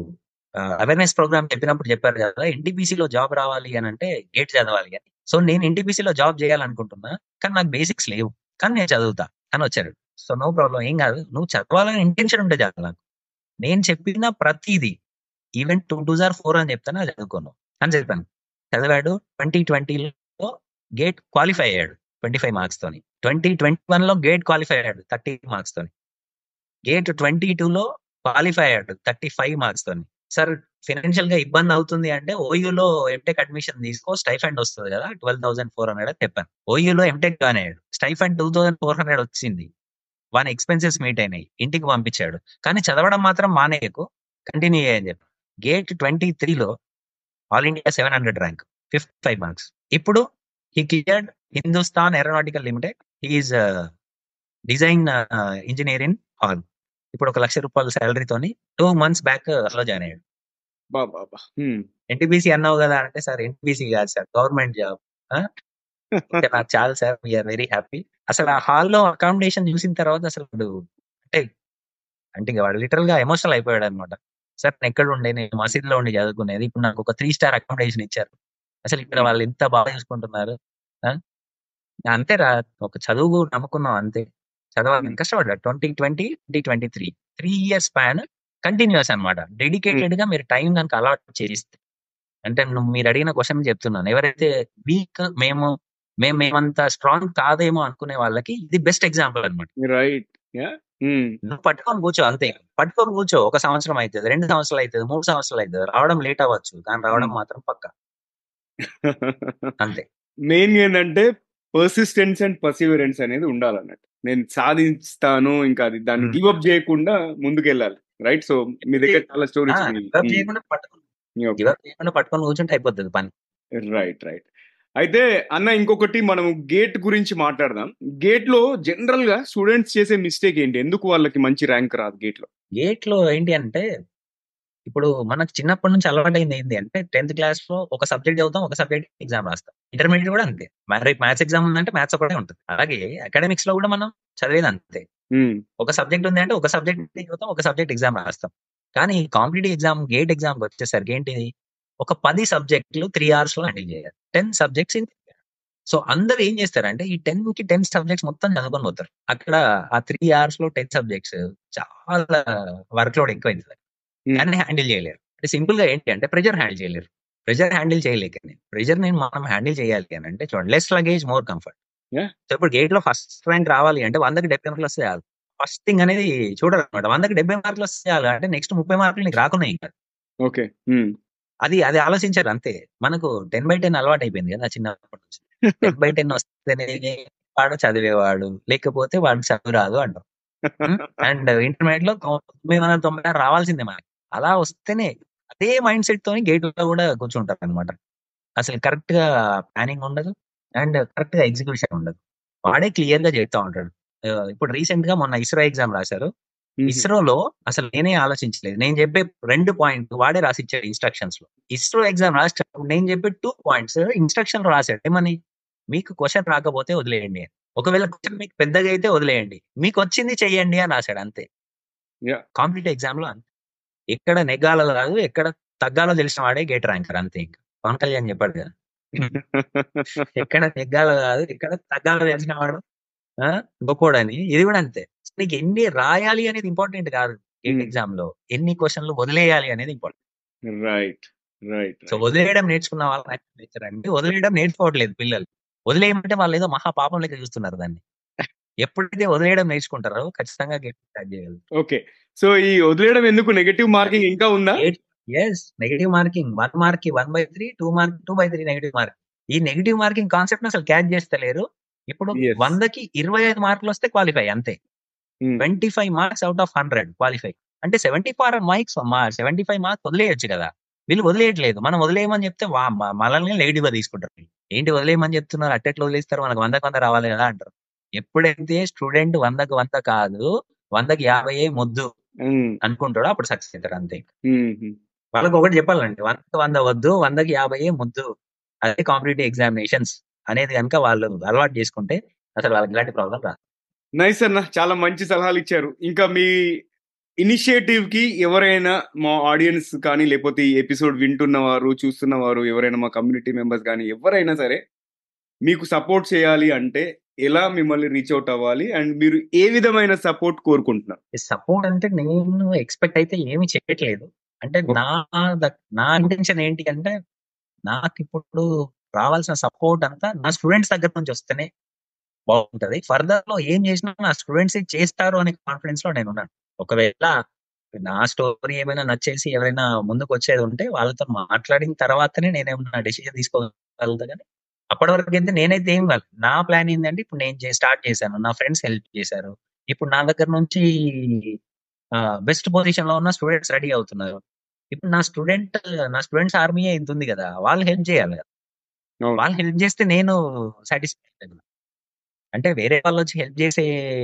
అవేర్నెస్ ప్రోగ్రామ్ చెప్పినప్పుడు చెప్పారు కదా NTPC లో జాబ్ రావాలి అని అంటే గేట్ చదవాలి అని సో నేను NTPC లో జాబ్ చేయాలనుకుంటున్నా కానీ నాకు బేసిక్స్ లేవు కానీ నేను చదువుతా అని వచ్చాడు సో నో ప్రాబ్లం ఏం కాదు నువ్వు చదవాలని ఇంటెన్షన్ ఉంటే చాలు నాకు నేను చెప్పిన ప్రతిదీ ఈవెన్ టూ టూ జార్ ఫోర్ అని చెప్తాను అది చదువుకోను అని చెప్పాను చదివాడు ట్వంటీ ట్వంటీలో గేట్ క్వాలిఫై అయ్యాడు ట్వంటీ ఫైవ్ మార్క్స్ తోని ట్వంటీ ట్వంటీ వన్ లో గేట్ క్వాలిఫై అయ్యాడు థర్టీ మార్క్స్ తోని గేట్ ట్వంటీ లో క్వాలిఫై అయ్యాడు థర్టీ ఫైవ్ మార్క్స్ తోని సార్ ఫైనాన్షియల్ గా ఇబ్బంది అవుతుంది అంటే ఓయూలో ఎంటెక్ అడ్మిషన్ తీసుకో స్టైఫండ్ వస్తుంది కదా ట్వెల్వ్ థౌసండ్ ఫోర్ హండ్రెడ్ అని చెప్పాను ఓయూలో ఎంటెక్ గానే అయ్యాడు stipend two thousand four hundred వచ్చింది వాని ఎక్స్పెన్సెస్ మీట్ అయినాయి ఇంటికి పంపించాడు కానీ చదవడం మాత్రం మానేయకు కంటిన్యూ చేయని చెప్పి గేట్ ట్వంటీ త్రీలో all India seven hundred rank fifth five marks ఇప్పుడు he cleared Hindustan aeronautical limited is design engineer in HAL ఇప్పుడు ఒక లక్ష రూపాయల శాలరీతోని టూ మంత్స్ బ్యాక్ అలో జాయిన్ అయ్యాడు బా బాబా ఎన్టీపీసీ అన్నావు కదా అంటే సార్ ఎన్టీపీసీ కాదు సార్ గవర్నమెంట్ జాబ్ నాకు చాలు సార్ వీఆర్ వెరీ హ్యాపీ అసలు ఆ హాల్లో అకామిడేషన్ చూసిన తర్వాత అసలు వాడు అంటే అంటే ఇక వాడు లిటరల్ గా ఎమోషనల్ అయిపోయాడు అనమాట సార్ నేను ఎక్కడ ఉండే నేను మసీద్ లో ఉండి చదువుకునేది ఇప్పుడు నాకు ఒక త్రీ స్టార్ అకామిడేషన్ ఇచ్చారు అసలు ఇక్కడ వాళ్ళు ఎంత బాగా చూసుకుంటున్నారు ఆ? అంతే రా ఒక చదువు నమ్ముకున్నాం అంతే చదవాలి కష్టపడ్డాడు twenty twenty twenty twenty three three years span continues అన్నమాట డెడికేటెడ్ గా మీరు టైం దానికి అలవాట్ చేస్తే అంటే నువ్వు మీరు అడిగిన క్వశ్చన్ చెప్తున్నాను ఎవరైతే వీక్ మేము మేము మేమంత స్ట్రాంగ్ కాదేమో అనుకునే వాళ్ళకి ఇది బెస్ట్ ఎగ్జాంపుల్ అన్నమాట రైట్ యా నువ్వు పట్టుకొని కూర్చో అంతే పట్టుకొని కూర్చో ఒక సంవత్సరం అవుతుంది రెండు సంవత్సరాలు అవుతుంది మూడు సంవత్సరాలు అవుతుంది రావడం లేట్ అవ్వచ్చు కానీ రావడం Hmm. మాత్రం పక్క అంతే మెయిన్ ఏంటంటే పర్సిస్టెన్స్ అండ్ పర్సివరెన్స్ అనేది ఉండాలన్నట్టు నేను సాధిస్తాను ఇంకా అది దాన్ని Hmm. గివ్ అప్ చేయకుండా ముందుకెళ్ళాలి రైట్ సో మీ దగ్గర చాలా ఆ, స్టోరీస్ give up చేయకుండా పట్టుకొని give up చేయకుండా పట్టుకొని కూర్చుంటే అయిపోతుంది పని రైట్ రైట్ అయితే అన్న ఇంకొకటి మనం గేట్ గురించి మాట్లాడదాం గేట్ లో జనరల్ గా స్టూడెంట్స్ చేసే మిస్టేక్ ఏంటి ఎందుకు వాళ్ళకి మంచి ర్యాంక్ రాదు గేట్ లో గేట్ లో ఏంటి అంటే ఇప్పుడు మనకు చిన్నప్పటి నుంచి అలవాటైంది ఏంటి అంటే టెన్త్ క్లాస్ లో ఒక సబ్జెక్ట్ చదువుతాం ఒక సబ్జెక్ట్ ఎగ్జామ్ రాస్తాం ఇంటర్మీడియట్ కూడా అంతే రేపు మ్యాథ్స్ ఎగ్జామ్ ఉందంటే మ్యాథ్స్ ఒకటే ఉంటుంది అలాగే అకాడమిక్స్ లో కూడా మనం చదివేది అంతే ఉమ్, ఒక సబ్జెక్ట్ ఉంది అంటే ఒక సబ్జెక్ట్ చదువుతాం ఒక సబ్జెక్ట్ ఎగ్జామ్ రాస్తాం కానీ కాంపిటేటివ్ ఎగ్జామ్ గేట్ ఎగ్జామ్ వచ్చేసరికి ఏంటిది ఒక పది సబ్జెక్టులు త్రీ అవర్స్ లో హ్యాండిల్ చేయాలి టెన్ సబ్జెక్ట్స్ ఇన్ సో అందరు ఏం చేస్తారంటే ఈ టెన్ కి టెన్ సబ్జెక్ట్స్ మొత్తం చదువుకొని పోతారు అక్కడ ఆ త్రీ అవర్స్ లో టెన్ సబ్జెక్ట్స్ చాలా వర్క్ లోడ్ ఎక్కువైంది Hmm. కానీ హ్యాండిల్ చేయలేరు అంటే సింపుల్ గా ఏంటి అంటే ప్రెజర్ హ్యాండిల్ చేయలేరు ప్రెజర్ హ్యాండిల్ చేయలేక ప్రెజర్ నేను మనం హ్యాండిల్ చేయాలి అని అంటే చూడండి less luggage more comfort Yeah. So ఇప్పుడు గేట్ లో ఫస్ట్ ర్యాంక్ రావాలి అంటే వందకి డెబ్బై మార్కులు వస్తే చాలు ఫస్ట్ థింగ్ అనేది చూడరు అనమాట వందకి డెబ్బై మార్కులు వస్తే చాలు అంటే నెక్స్ట్ ముప్పై మార్కులు నీకు రాకున్నాయి ఇంకా ఓకే ఉమ్, అది అది ఆలోచించారు అంతే మనకు టెన్ బై టెన్ అలవాటు అయిపోయింది కదా చిన్నప్పటి నుంచి టెన్ బై టెన్ వస్తేనే వాడు చదివేవాడు లేకపోతే వాడు చదువు రాదు అంటాం అండ్ ఇంటర్మీడియట్ లో తొమ్మిది వందల తొంభై ఆరు రావాల్సిందే మనకి అలా వస్తేనే అదే మైండ్ సెట్ తోని గేట్ లో కూడా కూర్చుంటారు అనమాట అసలు కరెక్ట్ గా ప్లానింగ్ ఉండదు అండ్ కరెక్ట్ గా ఎగ్జిక్యూషన్ ఉండదు వాడే క్లియర్ గా చెప్తా ఉంటాడు ఆ, ఇప్పుడు రీసెంట్ గా మొన్న ఇస్రో ఎగ్జామ్ రాశారు ఇస్రోలో అసలు నేనే ఆలోచించలేదు నేను చెప్పే రెండు పాయింట్ వాడే రాసిచ్చాడు ఇన్స్ట్రక్షన్స్ లో ఇస్రో ఎగ్జామ్ రాసేటప్పుడు నేను చెప్పే టూ పాయింట్స్ ఇన్స్ట్రక్షన్ లో రాశాడు ఏమని మీకు క్వశ్చన్ రాకపోతే వదిలేయండి అని. ఒకవేళ క్వశ్చన్ మీకు పెద్దగా అయితే వదిలేయండి మీకు వచ్చింది చెయ్యండి అని రాశాడు అంతే Yeah. కాంపిటేటివ్ ఎగ్జామ్ లో అంతే ఎక్కడ నెగ్గాలో కాదు ఎక్కడ తగ్గాలో తెలిసిన వాడే గేట్ ర్యాంకర్ అంతే ఇంకా పవన్ కళ్యాణ్ చెప్పాడు కదా ఎక్కడ నెగ్గాలో కాదు ఎక్కడ తగ్గాలో తెలిసిన వాడు ఆ, గొప్పోడని ఇది కూడా అంతే నీకు ఎన్ని రాయాలి అనేది ఇంపార్టెంట్ కాదు గేట్ Hmm. ఎగ్జామ్ లో ఎన్ని క్వశ్చన్లు వదిలేయాలి అనేది ఇంపార్టెంట్ రైట్ రైట్ సో వదిలేయడం నేర్చుకున్న వాళ్ళు నేర్చర్ అండి వదిలేయడం నేర్చుకోవట్లేదు పిల్లలు వదిలేయమంటే వాళ్ళు ఏదో మహా పాపం లెక్క చూస్తున్నారు దాన్ని ఎప్పుడైతే వదిలేయడం నేర్చుకుంటారో ఖచ్చితంగా గేట్ స్టార్ట్ చేయగలరు ఓకే సో ఈ వదిలేయడం ఎందుకు నెగటివ్ మార్కింగ్ ఇంకా ఉందా yes negative marking one mark కి one by three two mark two by three negative mark ఈ నెగిటివ్ మార్కింగ్ కాన్సెప్ట్ అసలు క్యాచ్ చేస్తలేరు ఇప్పుడు Yes. వందకి ఇరవై ఐదు మార్కులు వస్తే క్వాలిఫై అంతే Hmm. Twenty five marks out of hundred qualify అంటే seventy four marks seventy five marks వదిలేయచ్చు కదా వీళ్ళు వదిలేయట్లేదు మనం వదిలేయమని చెప్తే వా- మ- మనల్ని నెగిటివ్ గా తీసుకుంటారు ఏంటి వదిలేయమని చెప్తున్నారు అట్టెట్లు వదిలేస్తారు మనకు వందకు వంద రావాలి కదా అంటారు ఎప్పుడైతే స్టూడెంట్ వందకు వంద కాదు వందకి యాభై ముద్దు Hmm. అనుకుంటాడో అప్పుడు సక్సెస్ అవుతారు అంతే Hmm. Hmm. వాళ్ళకి ఒకటి చెప్పాలండి వందకి వంద వద్దు వందకి యాభై ముద్దు అదే కాంపిటేటివ్ ఎగ్జామినేషన్స్ అనేది కనుక వాళ్ళు అలవాటు చేసుకుంటే అసలు వాళ్ళకి ఇలాంటి ప్రాబ్లం రాదు నైస్ అన్న చాలా మంచి సలహాలు ఇచ్చారు ఇంకా మీ ఇనిషియేటివ్ కి ఎవరైనా మా ఆడియన్స్ కానీ లేకపోతే ఈ ఎపిసోడ్ వింటున్నవారు చూస్తున్నవారు ఎవరైనా మా కమ్యూనిటీ మెంబర్స్ కానీ ఎవరైనా సరే మీకు సపోర్ట్ చేయాలి అంటే ఎలా మిమ్మల్ని రీచ్ అవుట్ అవ్వాలి అండ్ మీరు ఏ విధమైన సపోర్ట్ కోరుకుంటున్నారు సపోర్ట్ అంటే నేను ఎక్స్పెక్ట్ అయితే ఏమి చేయట్లేదు అంటే నా ద- నా ఇంటెన్షన్ ఏంటి అంటే నాకు ఇప్పుడు రావాల్సిన సపోర్ట్ అంతా నా స్టూడెంట్స్ దగ్గర నుంచి వస్తేనే బాగుంటది ఫర్దర్ లో ఏం చేసినా నా స్టూడెంట్స్ చేస్తారు అనే కాన్ఫిడెన్స్ లో నేను ఉన్నాను ఒకవేళ నా స్టోరీ ఏమైనా నచ్చేసి ఎవరైనా ముందుకు వచ్చేది ఉంటే వాళ్ళతో మాట్లాడిన తర్వాతనే నేనేమన్నా డెసిజన్ తీసుకోగలుగుతా కానీ అప్పటి వరకు అయితే నేనైతే ఏం కాదు నా ప్లాన్ ఏంటంటే ఇప్పుడు నేను స్టార్ట్ చేశాను నా ఫ్రెండ్స్ హెల్ప్ చేశారు ఇప్పుడు నా దగ్గర నుంచి బెస్ట్ పొజిషన్ లో ఉన్న స్టూడెంట్స్ రెడీ అవుతున్నారు ఇప్పుడు నా స్టూడెంట్ నా స్టూడెంట్స్ ఆర్మీ ఇంత ఉంది కదా వాళ్ళు హెల్ప్ చేయాలి కదా అవును. వాళ్ళు హెల్ప్ చేస్తే నేను సాటిస్ఫై అంటే వేరే వాళ్ళు వచ్చి హెల్ప్ చేసే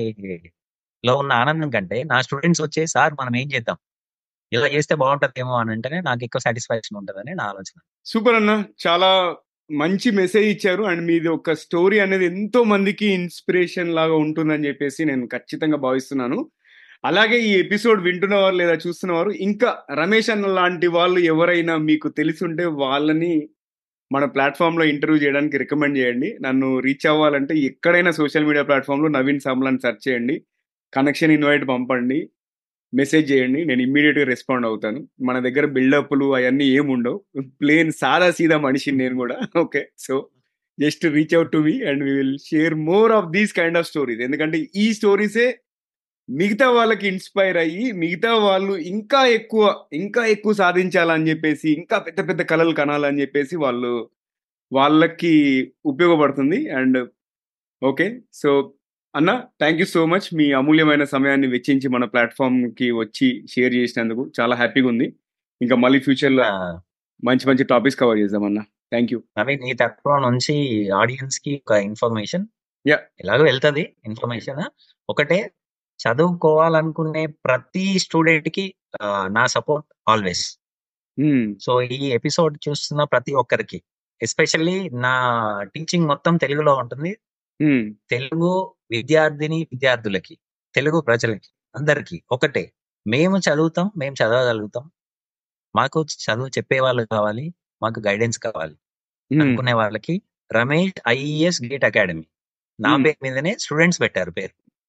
లో ఉన్న ఆనందం కంటే నా స్టూడెంట్స్ వచ్చే సార్ మనం ఏం చేద్దాం ఇలా చేస్తే బాగుంటదేమో అని అంటేనే నాకు ఎక్కువ సాటిస్ఫాక్షన్ ఉంటుందని నా ఆలోచన సూపర్ అన్న చాలా మంచి మెసేజ్ ఇచ్చారు అండ్ మీది ఒక స్టోరీ అనేది ఎంతో మందికి ఇన్స్పిరేషన్ లాగా ఉంటుందని చెప్పేసి నేను ఖచ్చితంగా భావిస్తున్నాను అలాగే ఈ ఎపిసోడ్ వింటున్నవారు లేదా చూస్తున్నవారు ఇంకా రమేష్ అన్న లాంటి వాళ్ళు ఎవరైనా మీకు తెలిసుంటే వాళ్ళని మన ప్లాట్ఫామ్ లో ఇంటర్వ్యూ చేయడానికి రికమెండ్ చేయండి నన్ను రీచ్ అవ్వాలంటే ఎక్కడైనా సోషల్ మీడియా ప్లాట్ఫామ్ లో నవీన్ సామ్లాన్ సెర్చ్ చేయండి కనెక్షన్ ఇన్వైట్ పంపండి మెసేజ్ చేయండి నేను ఇమ్మీడియట్ గా రెస్పాండ్ అవుతాను మన దగ్గర బిల్డప్లు అవన్నీ ఏమి ఉండవు ప్లేన్ సాదా సీదా మనిషిని నేను కూడా okay so just reach out to me and we will share more of these kind of stories ఎందుకంటే ఈ స్టోరీసే మిగతా వాళ్ళకి ఇన్స్పైర్ అయ్యి మిగతా వాళ్ళు ఇంకా ఎక్కువ ఇంకా ఎక్కువ సాధించాలని చెప్పేసి ఇంకా పెద్ద పెద్ద కళలు కనాలని చెప్పేసి వాళ్ళు వాళ్ళకి ఉపయోగపడుతుంది అండ్ ఓకే సో అన్న థ్యాంక్ యూ సో మచ్ మీ అమూల్యమైన సమయాన్ని వెచ్చించి మన ప్లాట్ఫామ్ కి వచ్చి షేర్ చేసినందుకు చాలా హ్యాపీగా ఉంది ఇంకా మళ్ళీ ఫ్యూచర్ లో మంచి మంచి టాపిక్స్ కవర్ చేద్దాం అన్న థ్యాంక్ యూ నవీన్ నీ తరఫున నుంచి ఆడియన్స్ కి ఒక ఇన్ఫర్మేషన్ Yeah. ఎలాగో వెళ్తది ఇన్ఫర్మేషన్ ఒకటే చదువుకోవాలనుకునే ప్రతి స్టూడెంట్ కి ఆ, నా సపోర్ట్ ఆల్వేస్ సో ఈ ఎపిసోడ్ చూస్తున్న ప్రతి ఒక్కరికి ఎస్పెషల్లీ నా టీచింగ్ మొత్తం తెలుగులో ఉంటుంది తెలుగు విద్యార్థిని విద్యార్థులకి తెలుగు ప్రజలకి అందరికి ఒకటే మేము చదువుతాం మేము చదవగలుగుతాం మాకు చదువు చెప్పే వాళ్ళు కావాలి మాకు గైడెన్స్ కావాలి అనుకునే వాళ్ళకి రమేష్ ఐఈఎస్ గేట్ అకాడమీ నా Hmm. పేరు మీదనే స్టూడెంట్స్ పెట్టారు పేరు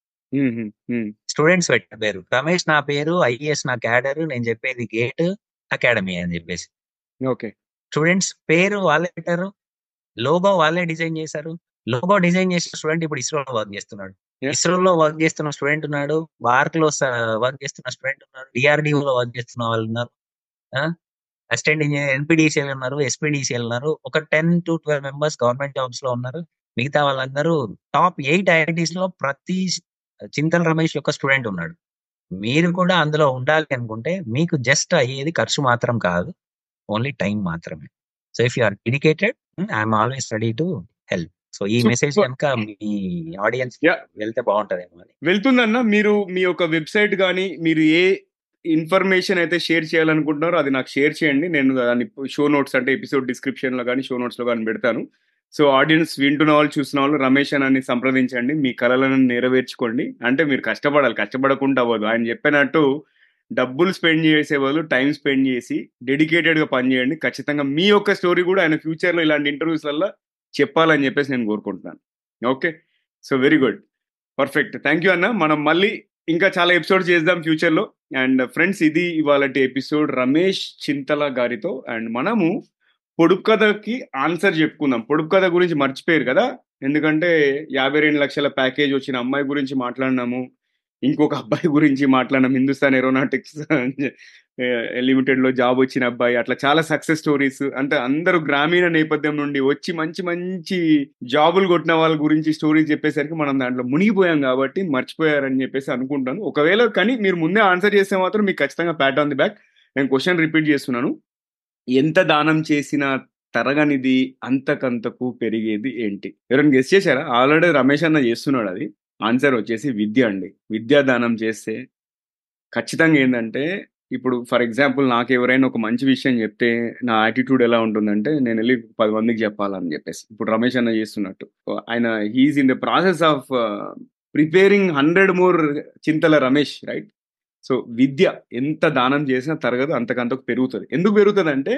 స్టూడెంట్స్ పెట్టారు పేరు రమేష్ నా పేరు ఐఈఎస్ నా క్యాడర్ నేను చెప్పేది గేట్ అకాడమీ అని చెప్పేసి ఓకే స్టూడెంట్స్ పేరు వాళ్ళే పెట్టారు లోగో వాళ్ళే డిజైన్ చేశారు లోగో డిజైన్ చేసిన స్టూడెంట్ ఇప్పుడు ఇస్రోలో వర్క్ చేస్తున్నాడు Yeah. ఇస్రోలో వర్క్ చేస్తున్న స్టూడెంట్ ఉన్నాడు బార్క్ లో వర్క్ చేస్తున్న స్టూడెంట్ ఉన్నారు డిఆర్డిఓ లో వర్క్ చేస్తున్న వాళ్ళు ఉన్నారు అసిస్టెంట్ ఇంజనీర్ ఎన్పిడిసిఎల్ ఉన్నారు ఎస్పీడిసిఎల్ ఉన్నారు ఒక ten to twelve members government jobs లో ఉన్నారు మిగతా వాళ్ళందరూ టాప్ ఎయిట్ ఐఐటీస్ లో ప్రతి చింతల రమేష్ యొక్క స్టూడెంట్ ఉన్నాడు మీరు కూడా అందులో ఉండాలి అనుకుంటే మీకు జస్ట్ అయ్యేది ఖర్చు మాత్రం కాదు ఓన్లీ టైం మాత్రమే so if you are dedicated I'm always ready to help so ఈ Super. మెసేజ్ కనుక మీ ఆడియన్స్ Yeah. వెళ్తే బాగుంటదేమో అని వెళ్తుందన్న మీరు మీ యొక్క వెబ్సైట్ కానీ మీరు ఏ ఇన్ఫర్మేషన్ అయితే షేర్ చేయాలనుకుంటున్నారో అది నాకు షేర్ చేయండి నేను దాన్ని షో నోట్స్ అంటే ఎపిసోడ్ డిస్క్రిప్షన్లో కానీ షో నోట్స్లో కానీ పెడతాను సో ఆడియన్స్ వింటున్న వాళ్ళు చూసిన వాళ్ళు రమేష్ అన్నని సంప్రదించండి మీ కళలను నెరవేర్చుకోండి అంటే మీరు కష్టపడాలి కష్టపడకుండా అవ్వదు ఆయన చెప్పినట్టు డబ్బులు స్పెండ్ చేసే వాళ్ళు టైం స్పెండ్ చేసి డెడికేటెడ్గా పనిచేయండి ఖచ్చితంగా మీ యొక్క స్టోరీ కూడా ఆయన ఫ్యూచర్లో ఇలాంటి ఇంటర్వ్యూస్లలో చెప్పాలని చెప్పేసి నేను కోరుకుంటున్నాను okay so very good perfect thank you అన్న మనం మళ్ళీ ఇంకా చాలా ఎపిసోడ్ చేద్దాం ఫ్యూచర్లో అండ్ ఫ్రెండ్స్ ఇది ఇవాళ ఎపిసోడ్ రమేష్ చింతల గారితో అండ్ మనము పొడుపు కథకి ఆన్సర్ చెప్పుకుందాం పొడుపు కథ గురించి మర్చిపోయారు కదా ఎందుకంటే యాభై రెండు లక్షల ప్యాకేజ్ వచ్చిన అమ్మాయి గురించి మాట్లాడినాము ఇంకొక అబ్బాయి గురించి మాట్లాడినాం హిందుస్థాన్ ఏరోనాటిక్స్ లిమిటెడ్ లో జాబ్ వచ్చిన అబ్బాయి అట్లా చాలా సక్సెస్ స్టోరీస్ అంటే అందరూ గ్రామీణ నేపథ్యం నుండి వచ్చి మంచి మంచి జాబులు కొట్టిన వాళ్ళ గురించి స్టోరీస్ చెప్పేసరికి మనం దాంట్లో మునిగిపోయాం కాబట్టి మర్చిపోయారని చెప్పేసి అనుకుంటాను ఒకవేళ కానీ మీరు ముందే ఆన్సర్ చేస్తే మాత్రం మీకు ఖచ్చితంగా ప్యాట్ ఆన్ ది బ్యాక్ నేను క్వశ్చన్ రిపీట్ చేస్తున్నాను ఎంత దానం చేసినా తరగనిది అంతకంతకు పెరిగేది ఏంటి ఎవరైనా గెస్ట్ చేశారా ఆల్రెడీ రమేష్ అన్న చేస్తున్నాడు అది ఆన్సర్ వచ్చేసి విద్య అండి విద్యా దానం చేస్తే ఖచ్చితంగా ఏంటంటే ఇప్పుడు ఫర్ ఎగ్జాంపుల్ నాకు ఎవరైనా ఒక మంచి విషయం చెప్తే నా యాటిట్యూడ్ ఎలా ఉంటుందంటే నేను వెళ్ళి పది మందికి చెప్పాలని చెప్పేసి ఇప్పుడు రమేష్ అన్న చేస్తున్నట్టు ఆయన he's in the process of preparing hundred more Chintala Ramesh right so విద్య ఎంత దానం చేసినా తరగదు అంతకంతకు పెరుగుతుంది ఎందుకు పెరుగుతుంది అంటే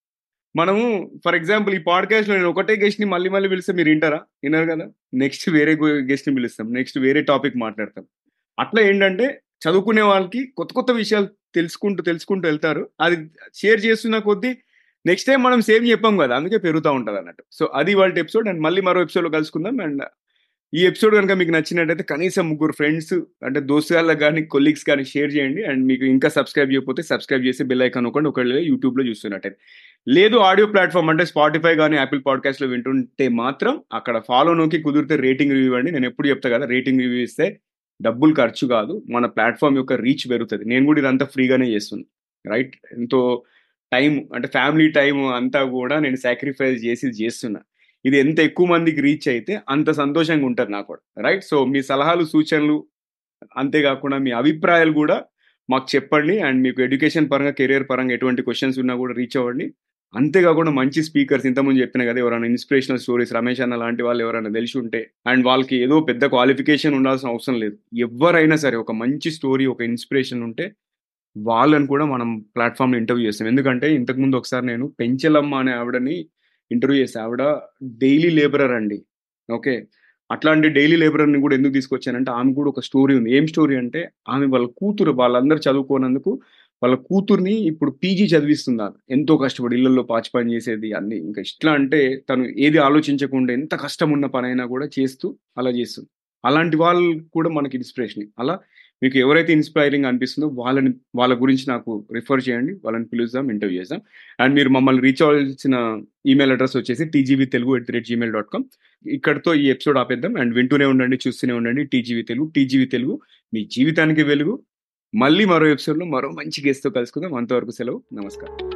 మనము ఫర్ ఎగ్జాంపుల్ ఈ పాడ్కాస్ట్ లో నేను ఒకటే గెస్ట్ ని మళ్ళీ మళ్ళీ పిలిస్తే మీరు వింటారా వినరు కదా నెక్స్ట్ వేరే గెస్ట్ ని పిలుస్తాం నెక్స్ట్ వేరే టాపిక్ మాట్లాడతాం అట్లా ఏంటంటే చదువుకునే వాళ్ళకి కొత్త కొత్త విషయాలు తెలుసుకుంటూ తెలుసుకుంటూ వెళ్తారు అది షేర్ చేస్తున్న కొద్దీ నెక్స్ట్ టైం మనం సేమ్ చెప్పాం కదా అందుకే పెరుగుతూ ఉంటుంది అన్నట్టు సో అది వాళ్ళ ఎపిసోడ్ అండ్ మళ్ళీ మరో ఎపిసోడ్లో కలుసుకుందాం అండ్ ఈ ఎపిసోడ్ కనుక మీకు నచ్చినట్టయితే కనీసం ముగ్గురు ఫ్రెండ్స్ అంటే దోస్తుగాళ్ళకి కానీ కొలీగ్స్ కానీ షేర్ చేయండి అండ్ మీకు ఇంకా సబ్స్క్రైబ్ చేయకపోతే సబ్స్క్రైబ్ చేసి బెల్ ఐకాన్ ఒకటి ఒకళ్ళు యూట్యూబ్లో చూస్తున్నట్టయితే లేదు ఆడియో ప్లాట్ఫామ్ అంటే స్పాటిఫై కానీ యాపిల్ పాడ్కాస్ట్లో వింటుంటే మాత్రం అక్కడ ఫాలో నోకి కుదిరితే రేటింగ్ రివ్యూ అండి నేను ఎప్పుడు చెప్తా కదా రేటింగ్ రివ్యూ ఇస్తే డబ్బులు ఖర్చు కాదు మన ప్లాట్ఫామ్ యొక్క రీచ్ పెరుగుతుంది నేను కూడా ఇదంతా ఫ్రీగానే చేస్తున్నాను రైట్ ఎంతో టైం అంటే ఫ్యామిలీ టైం అంతా కూడా నేను సాక్రిఫైస్ చేసి చేస్తున్నా ఇది ఎంత ఎక్కువ మందికి రీచ్ అయితే అంత సంతోషంగా ఉంటుంది నాకు కూడా రైట్ సో మీ సలహాలు సూచనలు అంతేకాకుండా మీ అభిప్రాయాలు కూడా మాకు చెప్పండి అండ్ మీకు ఎడ్యుకేషన్ పరంగా కెరియర్ పరంగా ఎటువంటి క్వశ్చన్స్ ఉన్నా కూడా రీచ్ అవ్వండి అంతేకాకుండా మంచి స్పీకర్స్ ఇంతకుముందు చెప్పిన కదా ఎవరైనా ఇన్స్పిరేషనల్ స్టోరీస్ రమేష్ అన్న లాంటి వాళ్ళు ఎవరైనా తెలిసి ఉంటే అండ్ వాళ్ళకి ఏదో పెద్ద క్వాలిఫికేషన్ ఉండాల్సిన అవసరం లేదు ఎవరైనా సరే ఒక మంచి స్టోరీ ఒక ఇన్స్పిరేషన్ ఉంటే వాళ్ళని కూడా మనం ప్లాట్ఫామ్లో ఇంటర్వ్యూ చేస్తాం ఎందుకంటే ఇంతకుముందు ఒకసారి నేను పెంచలమ్మ అనే ఆవిడని ఇంటర్వ్యూ చేసి ఆవిడ డైలీ లేబరర్ అండి ఓకే అట్లాంటి డైలీ లేబరర్ని కూడా ఎందుకు తీసుకొచ్చానంటే ఆమె కూడా ఒక స్టోరీ ఉంది ఏం స్టోరీ అంటే ఆమె వాళ్ళ కూతురు వాళ్ళందరూ చదువుకోనందుకు వాళ్ళ కూతుర్ని ఇప్పుడు పీజీ చదివిస్తున్నారు ఎంతో కష్టపడి ఇళ్లలో పాచి పని చేసేది అన్ని ఇంకా ఇట్లా అంటే తను ఏది ఆలోచించకుండా ఎంత కష్టం ఉన్న పనైనా కూడా చేస్తూ అలా చేస్తుంది అలాంటి వాళ్ళు కూడా మనకి ఇన్స్పిరేషన్ అలా మీకు ఎవరైతే ఇన్స్పైరింగ్ అనిపిస్తుందో వాళ్ళని వాళ్ళ గురించి నాకు రిఫర్ చేయండి వాళ్ళని పిలుద్దాం ఇంటర్వ్యూ చేద్దాం అండ్ మీరు మమ్మల్ని రీచ్ అవ్వాల్సిన ఈమెయిల్ అడ్రస్ వచ్చేసి TGV Telugu at the rate Gmail dot com ఇక్కడతో ఈ ఎపిసోడ్ ఆపేద్దాం అండ్ వింటూనే ఉండండి చూస్తూనే ఉండండి టీజీవీ తెలుగు టీజీవీ తెలుగు మీ జీవితానికి వెలుగు మళ్ళీ మరో ఎపిసోడ్లో మరో మంచి గెస్ట్తో కలుసుకుందాం అంతవరకు సెలవు నమస్కారం